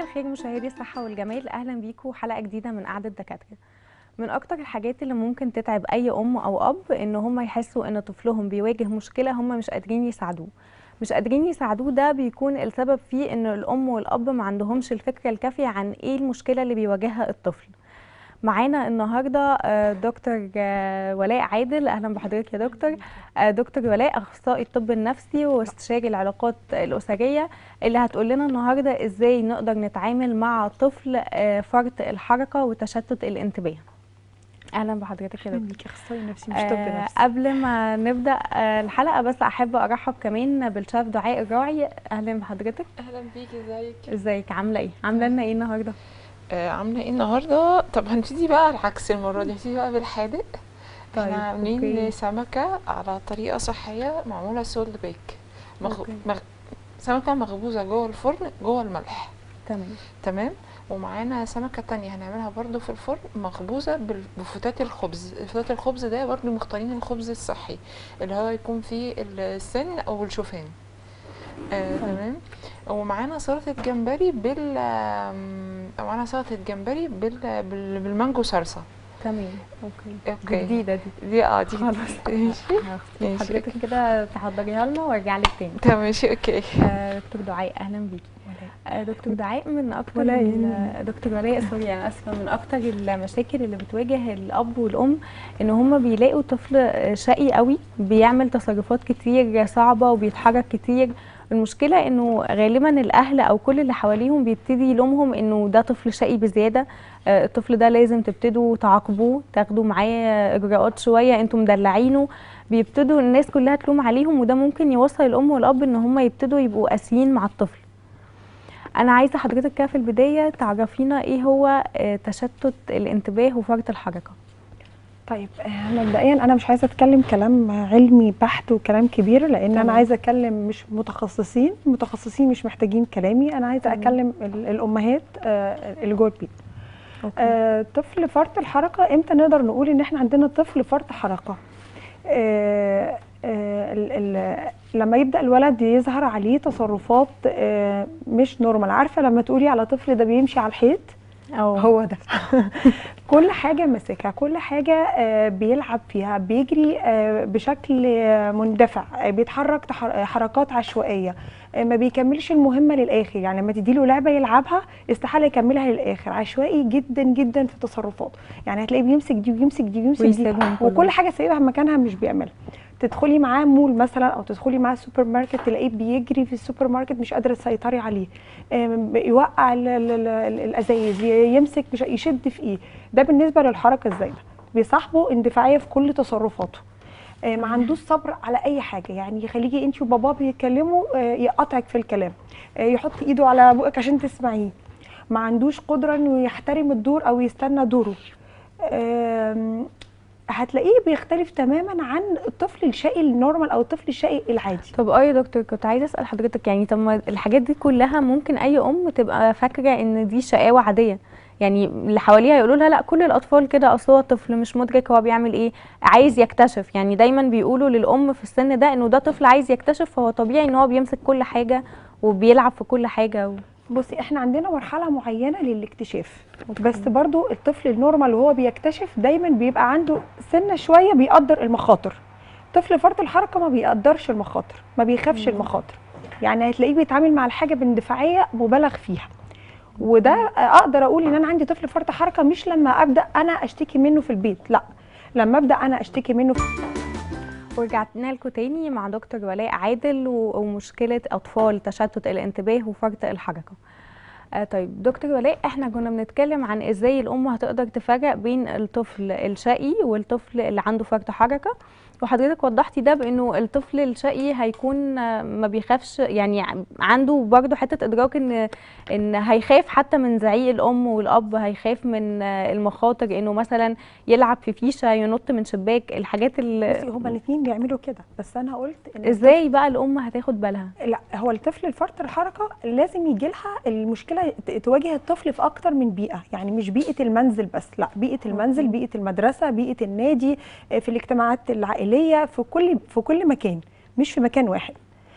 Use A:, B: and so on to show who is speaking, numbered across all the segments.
A: الخير مشاهدي الصحة والجمال أهلا بيكم حلقة جديدة من قعدة دكاترة من أكتر الحاجات اللي ممكن تتعب أي أم أو أب إن هم يحسوا إن طفلهم بيواجه مشكلة هم مش قادرين يساعدوه مش قادرين يساعدوه ده بيكون السبب فيه إن الأم والأب ما عندهمش الفكرة الكافية عن إيه المشكلة اللي بيواجهها الطفل معانا النهارده آه، دكتور آه، ولاء عادل اهلا بحضرتك يا دكتور آه، دكتور ولاء اخصائي الطب النفسي واستشاري العلاقات الاسريه اللي هتقول لنا النهارده ازاي نقدر نتعامل مع طفل آه، فرط الحركه وتشتت الانتباه اهلا بحضرتك يا
B: اهلا
A: دكتور
B: بيكي اخصائي نفسي مش طب
A: آه،
B: نفسي
A: قبل ما نبدا آه، الحلقه بس احب ارحب كمان بالشاف دعاء الراعي اهلا بحضرتك
C: اهلا بيكي ازيك
A: ازيك عامله ايه عامله لنا ايه النهارده
C: آه عامله ايه النهارده طب هنبتدي بقى على العكس المره دي هنبتدي بقى بالحادق
A: طيب،
C: احنا عاملين
A: أوكي.
C: سمكه على طريقه صحيه معموله سول بيك مغ...
A: أوكي.
C: مغ... سمكه مخبوزه جوه الفرن جوه الملح
A: تمام
C: تمام ومعانا سمكة تانية هنعملها برضو في الفرن مخبوزة بال- بفتات الخبز فتات الخبز ده برضو مختارين الخبز الصحي اللي هو يكون فيه السن أو الشوفان آه تمام ومعانا سلطة جمبري بال آم، معانا سلطة جمبري بال... بال... بالمانجو صلصة
A: تمام اوكي دي
C: اوكي
A: جديده دي
C: دي اه دي
A: خلاص.
C: ماشي ماشي
A: حضرتك كده تحضريها لنا وارجع لك تاني
C: تمام ماشي اوكي
A: آه، دكتور دعاء اهلا بيكي آه، دكتور دعاء من اكتر
B: ولاء
A: ال- دكتور ولاء سوري انا اسفه من اكتر المشاكل اللي بتواجه الاب والام ان هم بيلاقوا طفل شقي قوي بيعمل تصرفات كتير صعبه وبيتحرك كتير المشكله انه غالبا الاهل او كل اللي حواليهم بيبتدي يلومهم انه ده طفل شقي بزياده آه، الطفل ده لازم تبتدوا تعاقبوه تاخدوا معاه اجراءات شويه انتوا مدلعينه بيبتدوا الناس كلها تلوم عليهم وده ممكن يوصل الام والاب ان هم يبتدوا يبقوا قاسيين مع الطفل انا عايزه حضرتك كده في البدايه تعرفينا ايه هو آه، تشتت الانتباه وفرط الحركه
B: طيب آه، مبدئيا انا مش عايزه اتكلم كلام علمي بحت وكلام كبير لان
A: تمام.
B: انا عايزه اتكلم مش متخصصين المتخصصين مش محتاجين كلامي انا عايزه
A: تمام.
B: اكلم ال- الامهات آه، اللي جوه البيت
A: أوكي.
B: آه، طفل فرط الحركه امتى نقدر نقول ان احنا عندنا طفل فرط حركه آه، آه، ال- ال- لما يبدا الولد يظهر عليه تصرفات آه، مش نورمال عارفه لما تقولي على طفل ده بيمشي على الحيط
A: أو
B: هو ده كل حاجة ماسكها كل حاجة آه، بيلعب فيها بيجري آه، بشكل آه، مندفع آه، بيتحرك تح- آه، حركات عشوائية آه، ما بيكملش المهمة للآخر يعني لما تديله لعبة يلعبها استحالة يكملها للآخر عشوائي جدا جدا في تصرفاته يعني هتلاقيه بيمسك دي ويمسك دي ويمسك دي
A: ويسيبهم كلهم.
B: وكل حاجة سايبها مكانها مش بيعملها تدخلي معاه مول مثلا او تدخلي معاه سوبر ماركت تلاقيه بيجري في السوبر ماركت مش قادره تسيطري عليه آم، يوقع ال- ال- ال- الازايز ي- يمسك مش يشد في ايه ده بالنسبه للحركه الزايده بيصاحبه اندفاعيه في كل تصرفاته آه، ما عندوش صبر على اي حاجه يعني يخليكي انت وباباه بيتكلموا آه، يقطعك في الكلام آه، يحط ايده على بقك عشان تسمعيه ما عندوش قدره انه يحترم الدور او يستنى دوره آم، هتلاقيه بيختلف تماما عن الطفل الشقي النورمال او الطفل الشقي العادي
A: طب اه يا دكتور كنت عايزه اسال حضرتك يعني طب ما الحاجات دي كلها ممكن اي ام تبقى فاكره ان دي شقاوه عاديه يعني اللي حواليها يقولوا لها لا كل الاطفال كده اصل هو طفل مش مدرك هو بيعمل ايه عايز يكتشف يعني دايما بيقولوا للام في السن ده انه ده طفل عايز يكتشف فهو طبيعي ان هو بيمسك كل حاجه وبيلعب في كل حاجه و...
B: بصي احنا عندنا مرحله معينه للاكتشاف بس برضو الطفل النورمال وهو بيكتشف دايما بيبقى عنده سنه شويه بيقدر المخاطر طفل فرط الحركه ما بيقدرش المخاطر ما بيخافش المخاطر يعني هتلاقيه بيتعامل مع الحاجه باندفاعيه مبالغ فيها وده اقدر اقول ان انا عندي طفل فرط حركه مش لما ابدا انا اشتكي منه في البيت لا لما ابدا انا اشتكي منه في
A: ورجعنا لكم تاني مع دكتور ولاء عادل و- ومشكله اطفال تشتت الانتباه وفرط الحركه آه طيب دكتور ولاء احنا كنا بنتكلم عن ازاي الام هتقدر تفرق بين الطفل الشقي والطفل اللي عنده فرط حركه وحضرتك وضحتي ده بانه الطفل الشقي هيكون آه، ما بيخافش يعني ع- عنده برضه حته ادراك ان ان هيخاف حتى من زعيق الام والاب هيخاف من آه، المخاطر انه مثلا يلعب في فيشه ينط من شباك الحاجات اللي
B: بصي هما الاثنين بيعملوا كده بس انا قلت ان
A: ازاي بقى الام هتاخد بالها
B: لا هو الطفل الفرط الحركه لازم يجي لها المشكله ت- تواجه الطفل في اكتر من بيئه يعني مش بيئه المنزل بس لا بيئه المنزل بيئه المدرسه بيئه النادي آه، في الاجتماعات العائليه في كل في كل مكان مش في مكان واحد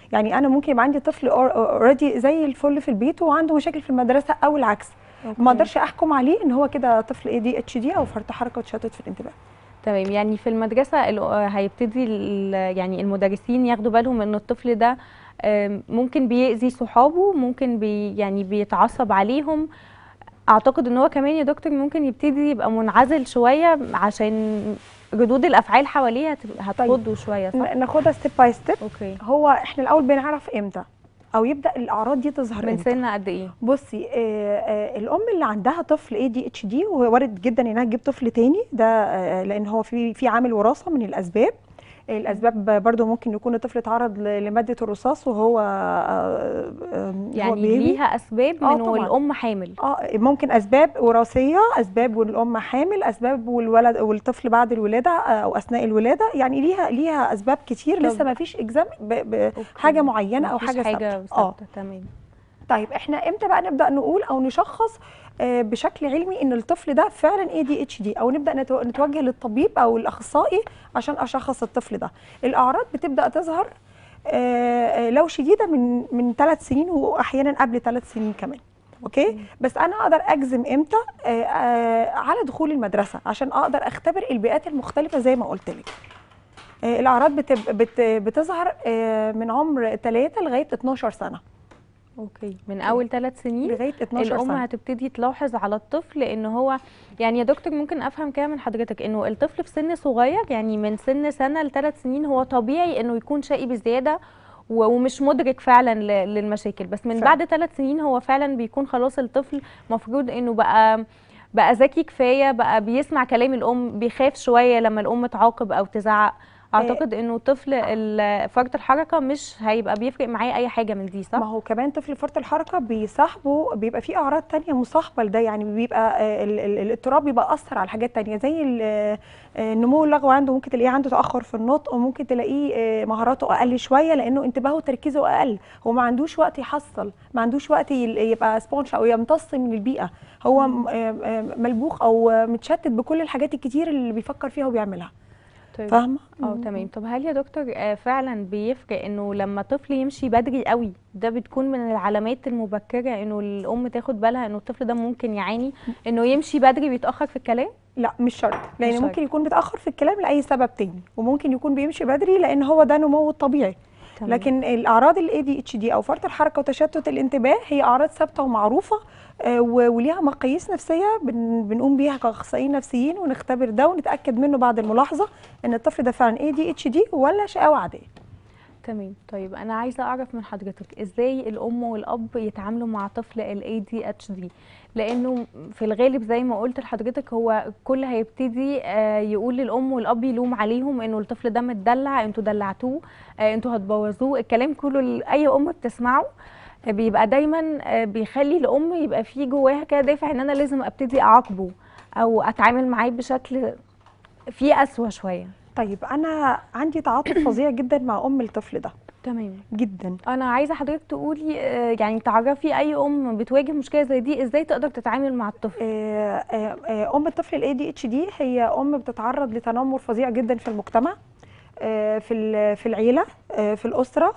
B: يعني انا ممكن يبقى عندي طفل اوريدي زي الفل في البيت وعنده مشاكل في المدرسه او العكس
A: أوكي.
B: ما اقدرش احكم عليه ان هو كده طفل اي دي اتش دي او فرط حركه وتشتت في الانتباه
A: تمام يعني في المدرسة ال- آه، هيبتدي ال- يعني المدرسين ياخدوا بالهم ان الطفل ده آم، ممكن بيأذي صحابه ممكن بي يعني بيتعصب عليهم اعتقد ان هو كمان يا دكتور ممكن يبتدي يبقى منعزل شوية عشان ردود الافعال حواليه هتبقى- هتخضه شوية صح؟
B: ن- ناخدها ستيب باي ستيب
A: اوكي
B: هو احنا الاول بنعرف امتى او يبدا الاعراض دي تظهر
A: من
B: امتى
A: سن قد ايه؟
B: بصي آه آه الام اللي عندها طفل اي دي اتش دي وارد جدا انها تجيب طفل تاني ده آه لان هو في في عامل وراثه من الاسباب الاسباب برضو ممكن يكون الطفل اتعرض ل- لماده الرصاص وهو آه آه هو
A: يعني
B: بيبي.
A: ليها اسباب
B: آه
A: من
B: طبعاً.
A: والام حامل
B: اه ممكن اسباب وراثيه اسباب والام حامل اسباب والولد والطفل بعد الولاده آه، او اثناء الولاده يعني ليها ليها اسباب كتير
A: طب.
B: لسه ما فيش اكزام
A: أوكي.
B: بحاجه معينه او
A: مفيش
B: حاجه
A: حاجة
B: ثابته اه
A: ثابتة تمام
B: طيب احنا امتى بقى نبدا نقول او نشخص آه، بشكل علمي ان الطفل ده فعلا اي دي اتش دي او نبدا نتو- نتوجه للطبيب او الاخصائي عشان اشخص الطفل ده الاعراض بتبدا تظهر آه، آه، لو شديده من من ثلاث سنين واحيانا قبل ثلاث سنين كمان اوكي بس انا اقدر اجزم امتى آه، آه، على دخول المدرسه عشان اقدر اختبر البيئات المختلفه زي ما قلت لك آه، الاعراض بتب بت بتظهر آه، من عمر 3 لغايه 12 سنه
A: اوكي من اول ثلاث سنين
B: لغايه 12
A: الام
B: سنه
A: هتبتدي تلاحظ على الطفل ان هو يعني يا دكتور ممكن افهم كده من حضرتك انه الطفل في سن صغير يعني من سن سنه لثلاث سنين هو طبيعي انه يكون شقي بزياده و- ومش مدرك فعلا ل- للمشاكل بس من
B: فعلا.
A: بعد ثلاث سنين هو فعلا بيكون خلاص الطفل مفروض انه بقى بقى ذكي كفايه بقى بيسمع كلام الام بيخاف شويه لما الام تعاقب او تزعق اعتقد انه طفل ال- فرط الحركه مش هيبقى بيفرق معاه اي حاجه من دي صح
B: ما هو كمان طفل فرط الحركه بيصاحبه بيبقى فيه اعراض تانية مصاحبه لده يعني بيبقى آه، ال- ال- الاضطراب بيبقى اثر على حاجات تانية زي ال- آه، النمو اللغوي عنده ممكن تلاقيه عنده تاخر في النطق وممكن تلاقيه آه، مهاراته اقل شويه لانه انتباهه وتركيزه اقل هو ما عندوش وقت يحصل ما عندوش وقت يل- يبقى سبونج او يمتص من البيئه هو م- آه، آه، ملبوخ او آه، متشتت بكل الحاجات الكتير اللي بيفكر فيها وبيعملها
A: طيب
B: فاهمه
A: اه تمام طب هل يا دكتور آه، فعلا بيفرق انه لما طفل يمشي بدري قوي ده بتكون من العلامات المبكره انه الام تاخد بالها انه الطفل ده ممكن يعاني انه يمشي بدري بيتاخر في الكلام
B: لا مش شرط لان
A: شرط.
B: ممكن يكون بيتاخر في الكلام لاي سبب تاني وممكن يكون بيمشي بدري لان هو ده نموه الطبيعي
A: تمام.
B: لكن الاعراض الاي دي اتش دي او فرط الحركه وتشتت الانتباه هي اعراض ثابته ومعروفه آه، و- وليها مقاييس نفسيه بن- بنقوم بيها كاخصائيين نفسيين ونختبر ده ونتاكد منه بعد الملاحظه ان الطفل ده فعلا اي دي اتش دي ولا شقاوه عاديه
A: تمام طيب انا عايزه اعرف من حضرتك ازاي الام والاب يتعاملوا مع طفل الاي دي اتش دي لانه في الغالب زي ما قلت لحضرتك هو الكل هيبتدي آه، يقول للام والاب يلوم عليهم انه الطفل ده متدلع انتوا دلعتوه آه، انتوا هتبوظوه الكلام كله اللي اي ام بتسمعه آه، بيبقى دايما آه، بيخلي الام يبقى في جواها كده دافع ان انا لازم ابتدي اعاقبه او اتعامل معاه بشكل فيه قسوه شويه
B: طيب انا عندي تعاطف فظيع جدا مع ام الطفل ده
A: تمام
B: جدا
A: انا عايزه حضرتك تقولي آه، يعني تعرفي اي ام بتواجه مشكله زي دي ازاي تقدر تتعامل مع الطفل
B: آه، آه، آه، ام الطفل الاي دي اتش دي هي ام بتتعرض لتنمر فظيع جدا في المجتمع آه، في ال- في العيله آه، في الاسره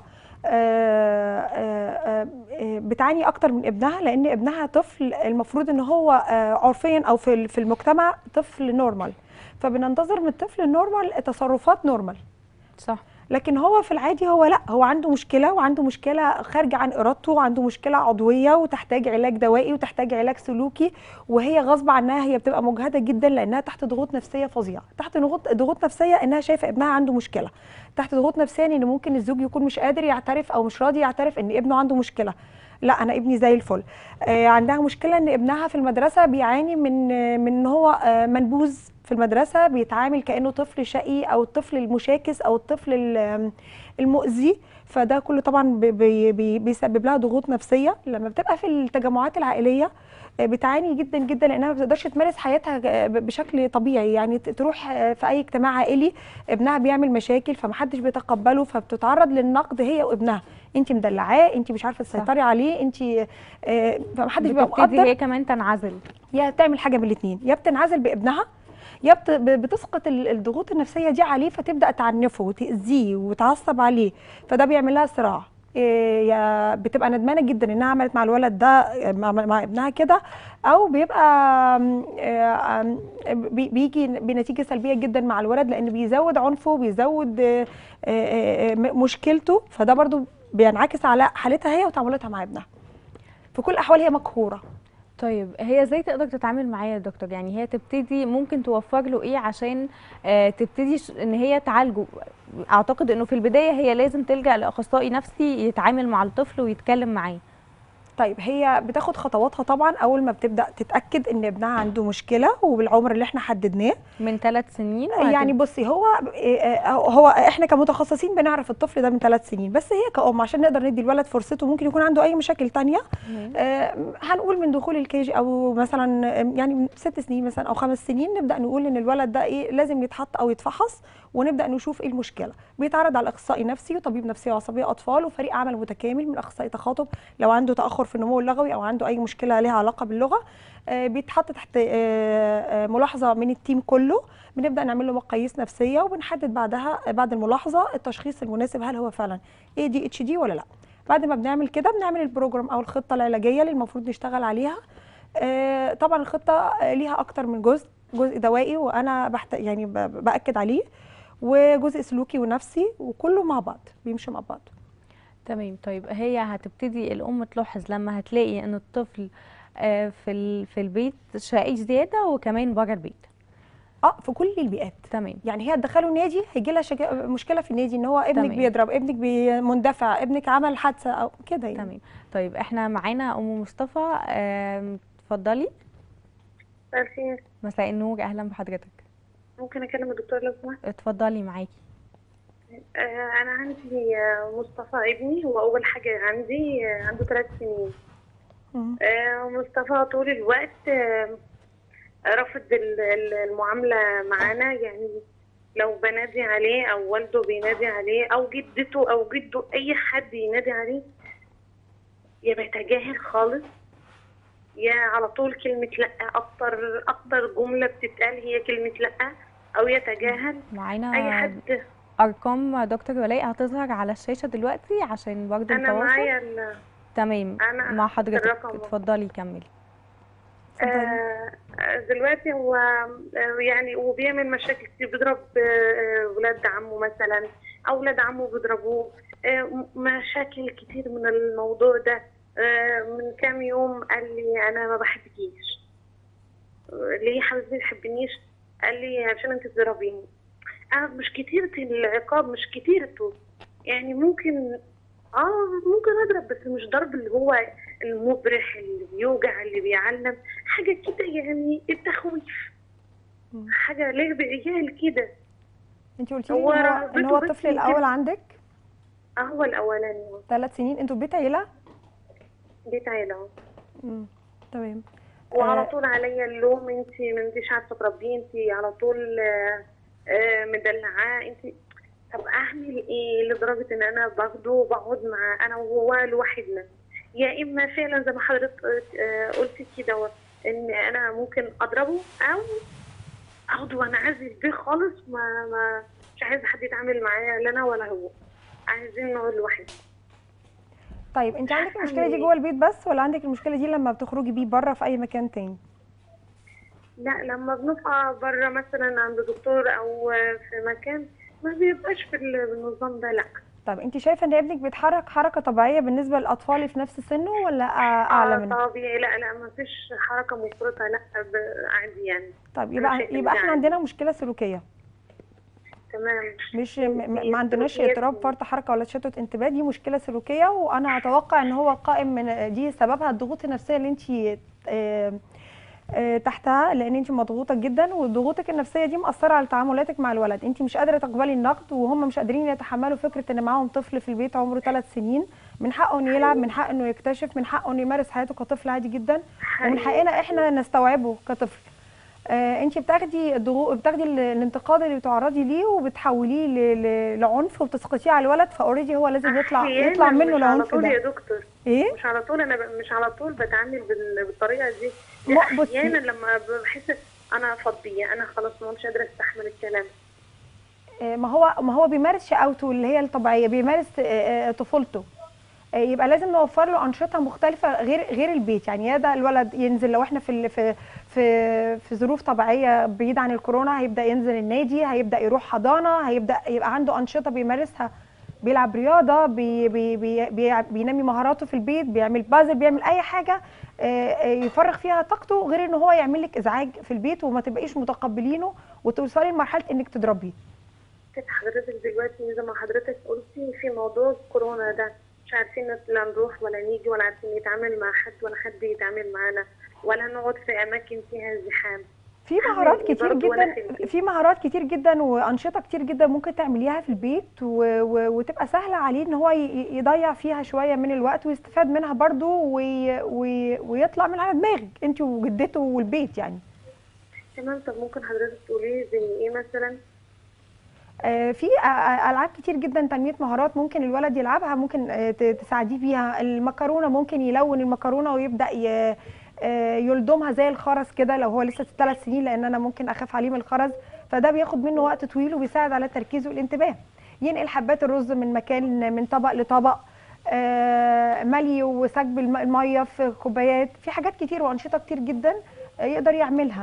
B: آه، آه، آه، بتعاني اكتر من ابنها لان ابنها طفل المفروض ان هو آه، عرفيا او في ال- في المجتمع طفل نورمال فبننتظر من الطفل النورمال تصرفات نورمال
A: صح
B: لكن هو في العادي هو لا هو عنده مشكله وعنده مشكله خارجه عن ارادته وعنده مشكله عضويه وتحتاج علاج دوائي وتحتاج علاج سلوكي وهي غصب عنها هي بتبقى مجهده جدا لانها تحت ضغوط نفسيه فظيعه تحت ضغوط ضغوط نفسيه انها شايفه ابنها عنده مشكله تحت ضغوط نفسيه ان ممكن الزوج يكون مش قادر يعترف او مش راضي يعترف ان ابنه عنده مشكله لا انا ابني زي الفل آه عندها مشكله ان ابنها في المدرسه بيعاني من آه من ان هو آه منبوذ في المدرسه بيتعامل كانه طفل شقي او الطفل المشاكس او الطفل ال- المؤذي فده كله طبعا بي- بي- بي- بيسبب لها ضغوط نفسيه لما بتبقى في التجمعات العائليه آه، بتعاني جدا جدا لانها ما بتقدرش تمارس حياتها آه، ب- بشكل طبيعي يعني ت- تروح آه، في اي اجتماع عائلي ابنها بيعمل مشاكل فمحدش بيتقبله فبتتعرض للنقد هي وابنها انت مدلعاه انت مش عارفه تسيطري عليه انت آه، فمحدش بيبقى
A: بتبتدي
B: مقدر
A: هي كمان تنعزل
B: يا تعمل حاجه من الاثنين يا بتنعزل بابنها يا بت- ب- بتسقط ال- الضغوط النفسيه دي عليه فتبدا تعنفه وتاذيه وتعصب عليه فده بيعمل لها صراع إيه، يا بتبقى ندمانه جدا انها عملت مع الولد ده مع, مع ابنها كده او بيبقى آم، آم، بي- بيجي بنتيجه سلبيه جدا مع الولد لان بيزود عنفه بيزود آه، آه، آه، م- مشكلته فده برضو بينعكس على حالتها هي وتعاملاتها مع ابنها في كل الاحوال هي مقهوره
A: طيب هي ازاي تقدر تتعامل معاه يا دكتور يعني هي تبتدي ممكن توفر له ايه عشان آه تبتدي ش- ان هي تعالجه اعتقد انه في البدايه هي لازم تلجأ لاخصائي نفسي يتعامل مع الطفل ويتكلم معاه
B: طيب هي بتاخد خطواتها طبعا اول ما بتبدا تتاكد ان ابنها عنده مشكله وبالعمر اللي احنا حددناه
A: من ثلاث سنين
B: يعني بصي هو آه، هو احنا كمتخصصين بنعرف الطفل ده من ثلاث سنين بس هي كأم عشان نقدر ندي الولد فرصته ممكن يكون عنده اي مشاكل تانية
A: تمام.
B: آه، هنقول من دخول الكيجي او مثلا آه، يعني من ست سنين مثلا او خمس سنين نبدا نقول ان الولد ده ايه لازم يتحط او يتفحص ونبدا نشوف ايه المشكله بيتعرض على اخصائي نفسي وطبيب نفسيه وعصبيه اطفال وفريق عمل متكامل من اخصائي تخاطب لو عنده تاخر في النمو اللغوي او عنده اي مشكله لها علاقه باللغه آه، بيتحط تحت آه، آه، ملاحظه من التيم كله بنبدا نعمل له مقاييس نفسيه وبنحدد بعدها بعد الملاحظه التشخيص المناسب هل هو فعلا اي دي اتش دي ولا لا بعد ما بنعمل كده بنعمل البروجرام او الخطه العلاجيه اللي المفروض نشتغل عليها آه، طبعا الخطه آه، ليها اكتر من جزء جزء دوائي وانا بحت... يعني ب- باكد عليه وجزء سلوكي ونفسي وكله مع بعض بيمشي مع بعض
A: تمام طيب هي هتبتدي الام تلاحظ لما هتلاقي ان الطفل آه في ال- في البيت شقي زياده وكمان بره البيت
B: اه في كل البيئات
A: تمام
B: يعني هي تدخله نادي هيجي لها شجا... مشكله في النادي ان هو ابنك
A: تمام.
B: بيضرب ابنك بي... مندفع ابنك عمل حادثه او كده يعني
A: تمام طيب احنا معانا ام مصطفى آم، اتفضلي
D: مساء الخير
A: مساء النور اهلا بحضرتك
D: ممكن اكلم الدكتور لو سمحت
A: اتفضلي معاكي
D: آه انا عندي آه، مصطفى ابني هو اول حاجه عندي آه، عنده ثلاث سنين
B: مم.
D: آه مصطفى طول الوقت آه رافض ال- ال- المعامله معانا يعني لو بنادي عليه او والده بينادي عليه او جدته او جده اي حد ينادي عليه يا بيتجاهل خالص يا على طول كلمة لأ أكتر أكتر جملة بتتقال هي كلمة لأ أو يتجاهل أي
A: معانا
D: حد
A: ارقام دكتور ولاء هتظهر على الشاشه دلوقتي عشان برضه
D: أنا
A: التواصل
D: معايا ال-
A: تمام
D: أنا
A: مع حضرتك
D: الرقم.
A: اتفضلي كملي
D: آه دلوقتي هو آه، يعني وبيعمل مشاكل كتير بيضرب آه، ولاد عمه مثلا أو ولاد عمه بيضربوه آه، م- مشاكل كتير من الموضوع ده آه، من كام يوم قال لي أنا ما بحبكيش آه، ليه يا حبيبتي ما تحبنيش قال لي عشان انت بتضربيني أنا مش كتيرة العقاب مش كتيرته يعني ممكن اه ممكن اضرب بس مش ضرب اللي هو المبرح اللي بيوجع اللي بيعلم حاجه كده يعني التخويف
B: مم.
D: حاجه ليه بعيال كده
B: انت قلتي لي
D: هو
B: ان هو, إن
D: رغبته
B: هو
D: بس
B: الطفل
D: يمكن-
B: الاول عندك
D: اه هو الاولاني
B: ثلاث سنين انتوا بيت عيله
D: بيت عيله أهو.
B: مم. تمام
D: وعلى
B: آه.
D: طول عليا اللوم انت ما انتيش عارفه تربيه انت على طول آه، آه، مدلعاه انت طب اعمل ايه لدرجه ان انا باخده وبقعد معاه انا وهو لوحدنا يا اما فعلا زي ما حضرتك آه، قلتي كده ان انا ممكن اضربه او اخده وانا عازل بيه خالص ما, ما مش عايزه حد يتعامل معايا لا انا ولا هو عايزين نقعد لوحدنا
B: طيب انت عندك المشكله دي جوه البيت بس ولا عندك المشكله دي لما بتخرجي بيه بره في اي مكان تاني
D: لا لما بنبقى بره مثلا عند دكتور او في مكان ما بيبقاش في النظام ده لا
B: طب انت شايفه ان ابنك بيتحرك حركه طبيعيه بالنسبه للاطفال في نفس سنه ولا أع- اعلى
D: آه
B: منه
D: طبيعي لا لا ما فيش حركه مفرطه لا ب- عادي يعني
B: طب يبقى
D: شايفة
B: يبقى
D: إن
B: احنا
D: ده
B: عندنا مشكله سلوكيه
D: تمام
B: مش م- م-
D: في
B: ما عندناش
D: سلوكيات
B: اضطراب
D: و-
B: فرط حركه ولا تشتت انتباه دي مشكله سلوكيه وانا اتوقع ان هو قائم من دي سببها الضغوط النفسيه اللي انت آه، آه، تحتها لان انت مضغوطه جدا وضغوطك النفسيه دي مأثره على تعاملاتك مع الولد انت مش قادره تقبلي النقد وهم مش قادرين يتحملوا فكره ان معاهم طفل في البيت عمره ثلاث سنين من حقه انه يلعب من حقه انه يكتشف من حقه انه يمارس حياته كطفل عادي جدا ومن حقنا احنا نستوعبه كطفل آه انت بتاخدي الضغوط بتاخدي ال- الانتقاد اللي بتعرضي ليه وبتحوليه ل- ل- لعنف وبتسقطيه على الولد فاوريدي هو لازم يطلع
D: أحياناً
B: يطلع منه
D: مش على
B: العنف
D: طول يا
B: ده
D: دكتور
B: ايه
D: مش على طول انا ب... مش على طول بتعامل بال... بالطريقه دي
B: لا، بصي.
D: احيانا لما بحس انا فضيه انا خلاص ما مش قادره استحمل الكلام
B: آه، ما هو ما هو بيمارس شقاوته اللي هي الطبيعيه بيمارس آه، آه، طفولته آه، يبقى لازم نوفر له انشطه مختلفه غير غير البيت يعني يا ده الولد ينزل لو احنا في ال- في في في ظروف طبيعيه بعيد عن الكورونا هيبدا ينزل النادي هيبدا يروح حضانه هيبدا يبقى عنده انشطه بيمارسها بيلعب رياضه بي بي بي بي بينمي مهاراته في البيت بيعمل بازل بيعمل اي حاجه آه، آه، يفرغ فيها طاقته غير ان هو يعمل لك ازعاج في البيت وما تبقيش متقبلينه وتوصلي لمرحله انك تضربيه
D: كنت حضرتك دلوقتي زي ما حضرتك قلتي في موضوع كورونا ده مش عارفين لا نروح ولا نيجي ولا عارفين نتعامل مع حد ولا حد يتعامل معانا ولا نقعد في اماكن فيها زحام
B: في مهارات
D: حقيقي
B: كتير
D: برضه وأنا
B: جدا
D: في البيت.
B: في مهارات كتير جدا وانشطه كتير جدا ممكن تعمليها في البيت و... و... وتبقى سهله عليه ان هو ي... يضيع فيها شويه من الوقت ويستفاد منها برضو وي... وي... ويطلع من على دماغك انت وجدته والبيت يعني
D: تمام طب ممكن حضرتك تقولي لي زي ايه مثلا
B: آه، في آه، آه، العاب كتير جدا تنميه مهارات ممكن الولد يلعبها ممكن آه، ت- تساعديه فيها المكرونه ممكن يلون المكرونه ويبدا ي- آه، يلضمها زي الخرز كده لو هو لسه ثلاث سنين لان انا ممكن اخاف عليه من الخرز فده بياخد منه وقت طويل وبيساعد على التركيز والانتباه ينقل حبات الرز من مكان من طبق لطبق آه، ملي وسكب الم- الميه في كوبايات في حاجات كتير وانشطه كتير جدا آه، يقدر يعملها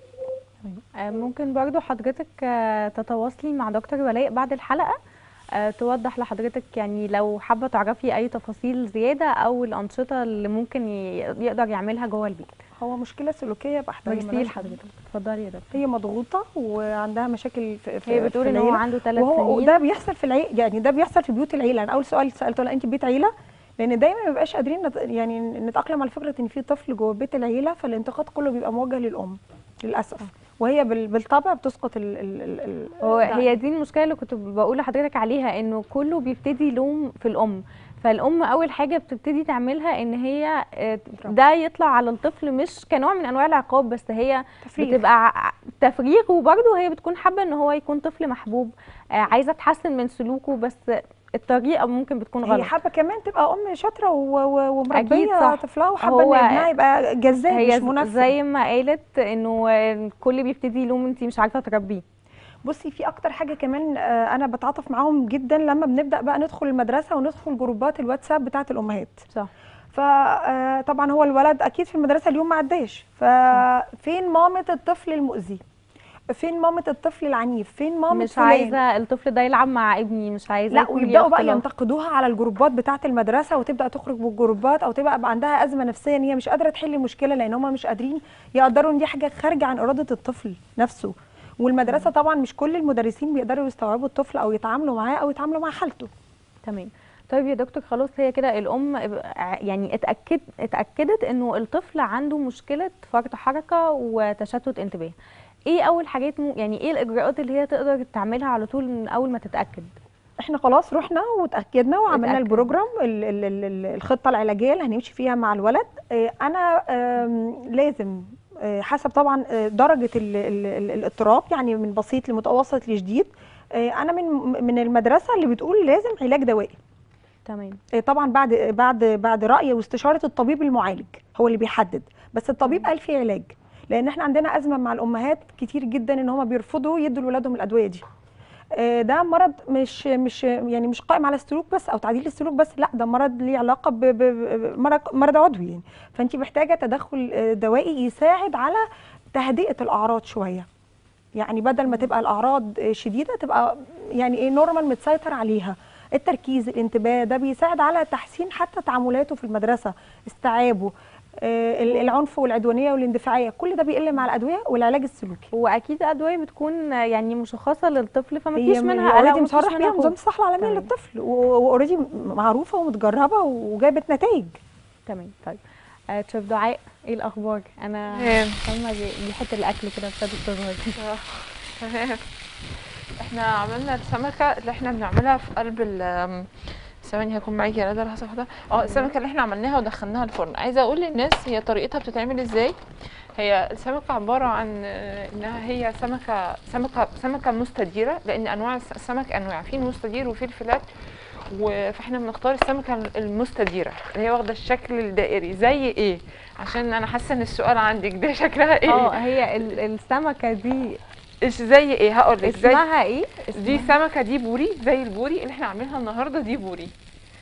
A: آه، ممكن برضو حضرتك آه، تتواصلي مع دكتور ولاء بعد الحلقة آه، توضح لحضرتك يعني لو حابة تعرفي أي تفاصيل زيادة أو الأنشطة اللي ممكن ي- يقدر يعملها جوه البيت
B: هو مشكله سلوكيه بحته هي
A: ميرسي
B: ملهاش-
A: لحضرتك اتفضلي يا دكتور
B: هي مضغوطه وعندها مشاكل في في
A: هي بتقول
B: في
A: ان هو
B: العيلة.
A: عنده ثلاث
B: وهو
A: سنين
B: وده بيحصل في العيله يعني ده بيحصل في بيوت العيله انا اول سؤال سالته لا انت بيت عيله لان دايما ما بيبقاش قادرين نت... يعني نتاقلم على فكره ان في طفل جوه بيت العيله فالانتقاد كله بيبقى موجه للام للاسف وهي بال... بالطبع بتسقط ال... ال... ال... ال...
A: هو
B: ده.
A: هي دي المشكله اللي كنت بقول لحضرتك عليها انه كله بيبتدي يلوم في الام فالام اول حاجه بتبتدي تعملها ان هي آه، ده يطلع على الطفل مش كنوع من انواع العقاب بس هي
B: تفريغ.
A: بتبقى ع- تفريغ وبرضه هي بتكون حابه ان هو يكون طفل محبوب آه، عايزه تحسن من سلوكه بس الطريقه ممكن بتكون
B: هي
A: غلط
B: حابه كمان تبقى ام شاطره و... و...
A: أكيد
B: ومربيه
A: صح.
B: طفلها وحابه
A: هو
B: ان ابنها يبقى جذاب
A: هي
B: مش منفذ
A: زي ما قالت انه آه، الكل بيبتدي يلوم انت مش عارفه تربيه
B: بصي في اكتر حاجه كمان آه، انا بتعاطف معاهم جدا لما بنبدا بقى ندخل المدرسه وندخل جروبات الواتساب بتاعه الامهات
A: صح
B: فطبعا هو الولد اكيد في المدرسه اليوم ما عداش ففين مامه الطفل المؤذي فين مامه الطفل العنيف فين مامه
A: مش
B: فلان؟
A: عايزه الطفل ده يلعب مع ابني مش عايزه
B: لا
A: يكون
B: ويبداوا
A: ليه
B: بقى
A: اختلاط.
B: ينتقدوها على الجروبات بتاعه المدرسه وتبدا تخرج بالجروبات او تبقى بقى عندها ازمه نفسيه ان هي مش قادره تحل المشكله لان هم مش قادرين يقدروا ان دي حاجه خارجه عن اراده الطفل نفسه والمدرسه طبعا مش كل المدرسين بيقدروا يستوعبوا الطفل او يتعاملوا معاه او يتعاملوا مع حالته
A: تمام طيب يا دكتور خلاص هي كده الام ع- يعني اتاكد اتاكدت انه الطفل عنده مشكله فرط حركه وتشتت انتباه ايه اول حاجات م... يعني ايه الاجراءات اللي هي تقدر تعملها على طول من اول ما تتاكد
B: احنا خلاص رحنا وتاكدنا وعملنا
A: اتأكد.
B: البروجرام ال- ال- ال- ال- الخطه العلاجيه اللي هنمشي فيها مع الولد اه، انا ام، لازم اه، حسب طبعا اه، درجه ال- ال- ال- الاضطراب يعني من بسيط لمتوسط لشديد اه، انا من من المدرسه اللي بتقول لازم علاج دوائي
A: تمام
B: اه، طبعا بعد بعد بعد راي واستشاره الطبيب المعالج هو اللي بيحدد بس الطبيب قال في علاج لان احنا عندنا ازمه مع الامهات كتير جدا ان هم بيرفضوا يدوا لاولادهم الادويه دي آه، ده مرض مش مش يعني مش قائم على السلوك بس او تعديل السلوك بس لا ده مرض ليه علاقه ب- ب- ب- مرض مرض عضوي يعني فانت محتاجه تدخل آه، دوائي يساعد على تهدئه الاعراض شويه يعني بدل ما تبقى الاعراض آه، شديده تبقى يعني ايه نورمال متسيطر عليها التركيز الانتباه ده بيساعد على تحسين حتى تعاملاته في المدرسه استيعابه آه، ال- العنف والعدوانيه والاندفاعيه كل ده بيقل مع الادويه والعلاج السلوكي
A: واكيد ادويه بتكون يعني مشخصه للطفل فما فيش
B: هي
A: منها قلق
B: اوريدي
A: ومفيش
B: مصرح
A: منها
B: بيها
A: خوف.
B: نظام الصحه العالميه
A: تمام.
B: للطفل واوريدي معروفه ومتجربه وجابت نتائج
A: تمام طيب آه، شيف دعاء ايه الاخبار انا
C: تمام.
A: سامه ري- ريحه الاكل كده ابتدت تظهر
C: آه، تمام احنا عملنا السمكه اللي احنا بنعملها في قلب ال آم، ثواني هكون معاكي يا ندى لحظه واحده اه السمكه اللي احنا عملناها ودخلناها الفرن عايزه اقول للناس هي طريقتها بتتعمل ازاي هي السمكه عباره عن آه، انها هي سمكه سمكه سمكه مستديره لان انواع الس- السمك انواع في المستدير وفي الفلات و- فاحنا بنختار السمكه المستديره اللي هي واخده الشكل الدائري زي ايه عشان انا حاسه ان السؤال عندك ده شكلها ايه
A: اه هي ال- السمكه دي
C: ايش زي ايه هقول لك زي
A: اسمها ايه
C: دي
A: اسمها-
C: سمكه دي بوري زي البوري اللي احنا عاملينها النهارده دي بوري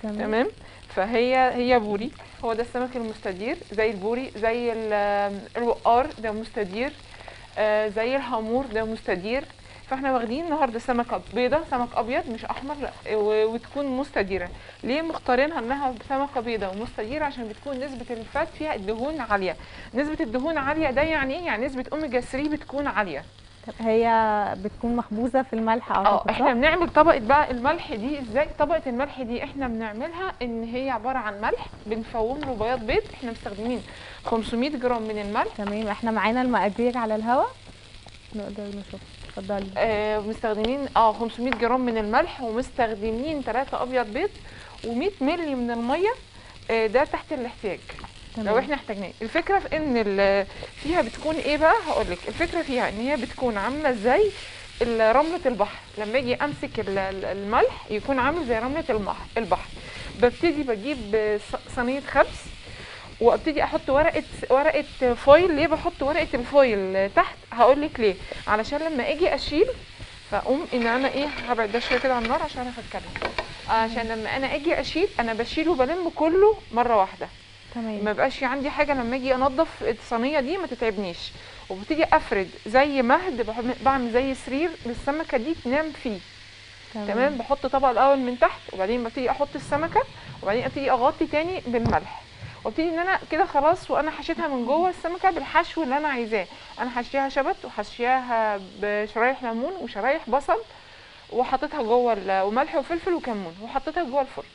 A: تمام
C: تمام فهي هي بوري هو ده السمك المستدير زي البوري زي ال- الوقار ده مستدير آه، زي الهامور ده مستدير فاحنا واخدين النهارده سمكه بيضه سمك ابيض مش احمر لا و- وتكون مستديره ليه مختارينها انها سمكه بيضه ومستديره عشان بتكون نسبه الفات فيها الدهون عاليه نسبه الدهون عاليه ده يعني ايه يعني نسبه اوميجا 3 بتكون عاليه
A: طب هي بتكون مخبوزه في الملح
C: اه
A: اعتقد
C: احنا
A: صح؟
C: بنعمل طبقه بقى الملح دي ازاي طبقه الملح دي احنا بنعملها ان هي عباره عن ملح بنفوم له بياض بيض احنا مستخدمين 500 جرام من الملح
A: تمام احنا معانا المقادير على الهوا نقدر نشوف اتفضلي
C: آه مستخدمين اه 500 جرام من الملح ومستخدمين 3 ابيض بيض و100 مللي من الميه آه ده تحت الاحتياج لو
A: تمام
C: احنا احتاجناه الفكره في ان ال- فيها بتكون ايه بقى هقول لك الفكره فيها ان هي بتكون عامله زي ال- رمله البحر لما اجي امسك ال- ال- الملح يكون عامل زي رمله البحر البحر ببتدي بجيب ص- صينيه خبز وابتدي احط ورقه ورقه فويل ليه بحط ورقه الفويل تحت هقول لك ليه علشان لما اجي اشيل فاقوم ان انا ايه هبعد ده شويه كده عن النار عشان اعرف اتكلم عشان لما انا اجي اشيل انا بشيله بلم كله مره واحده
A: تمام
C: ما بقاش عندي حاجه لما اجي انضف الصينيه دي ما تتعبنيش وببتدي افرد زي مهد بح- بعمل زي سرير للسمكه دي تنام فيه تمام بحط طبق الاول من تحت وبعدين ببتدي احط السمكه وبعدين ابتدي اغطي تاني بالملح وابتدي ان انا كده خلاص وانا حشيتها من جوه السمكه بالحشو اللي انا عايزاه انا حشيها شبت وحشيها بشرايح ليمون وشرايح بصل وحطيتها جوه ال- وملح وفلفل وكمون وحطيتها جوه الفرن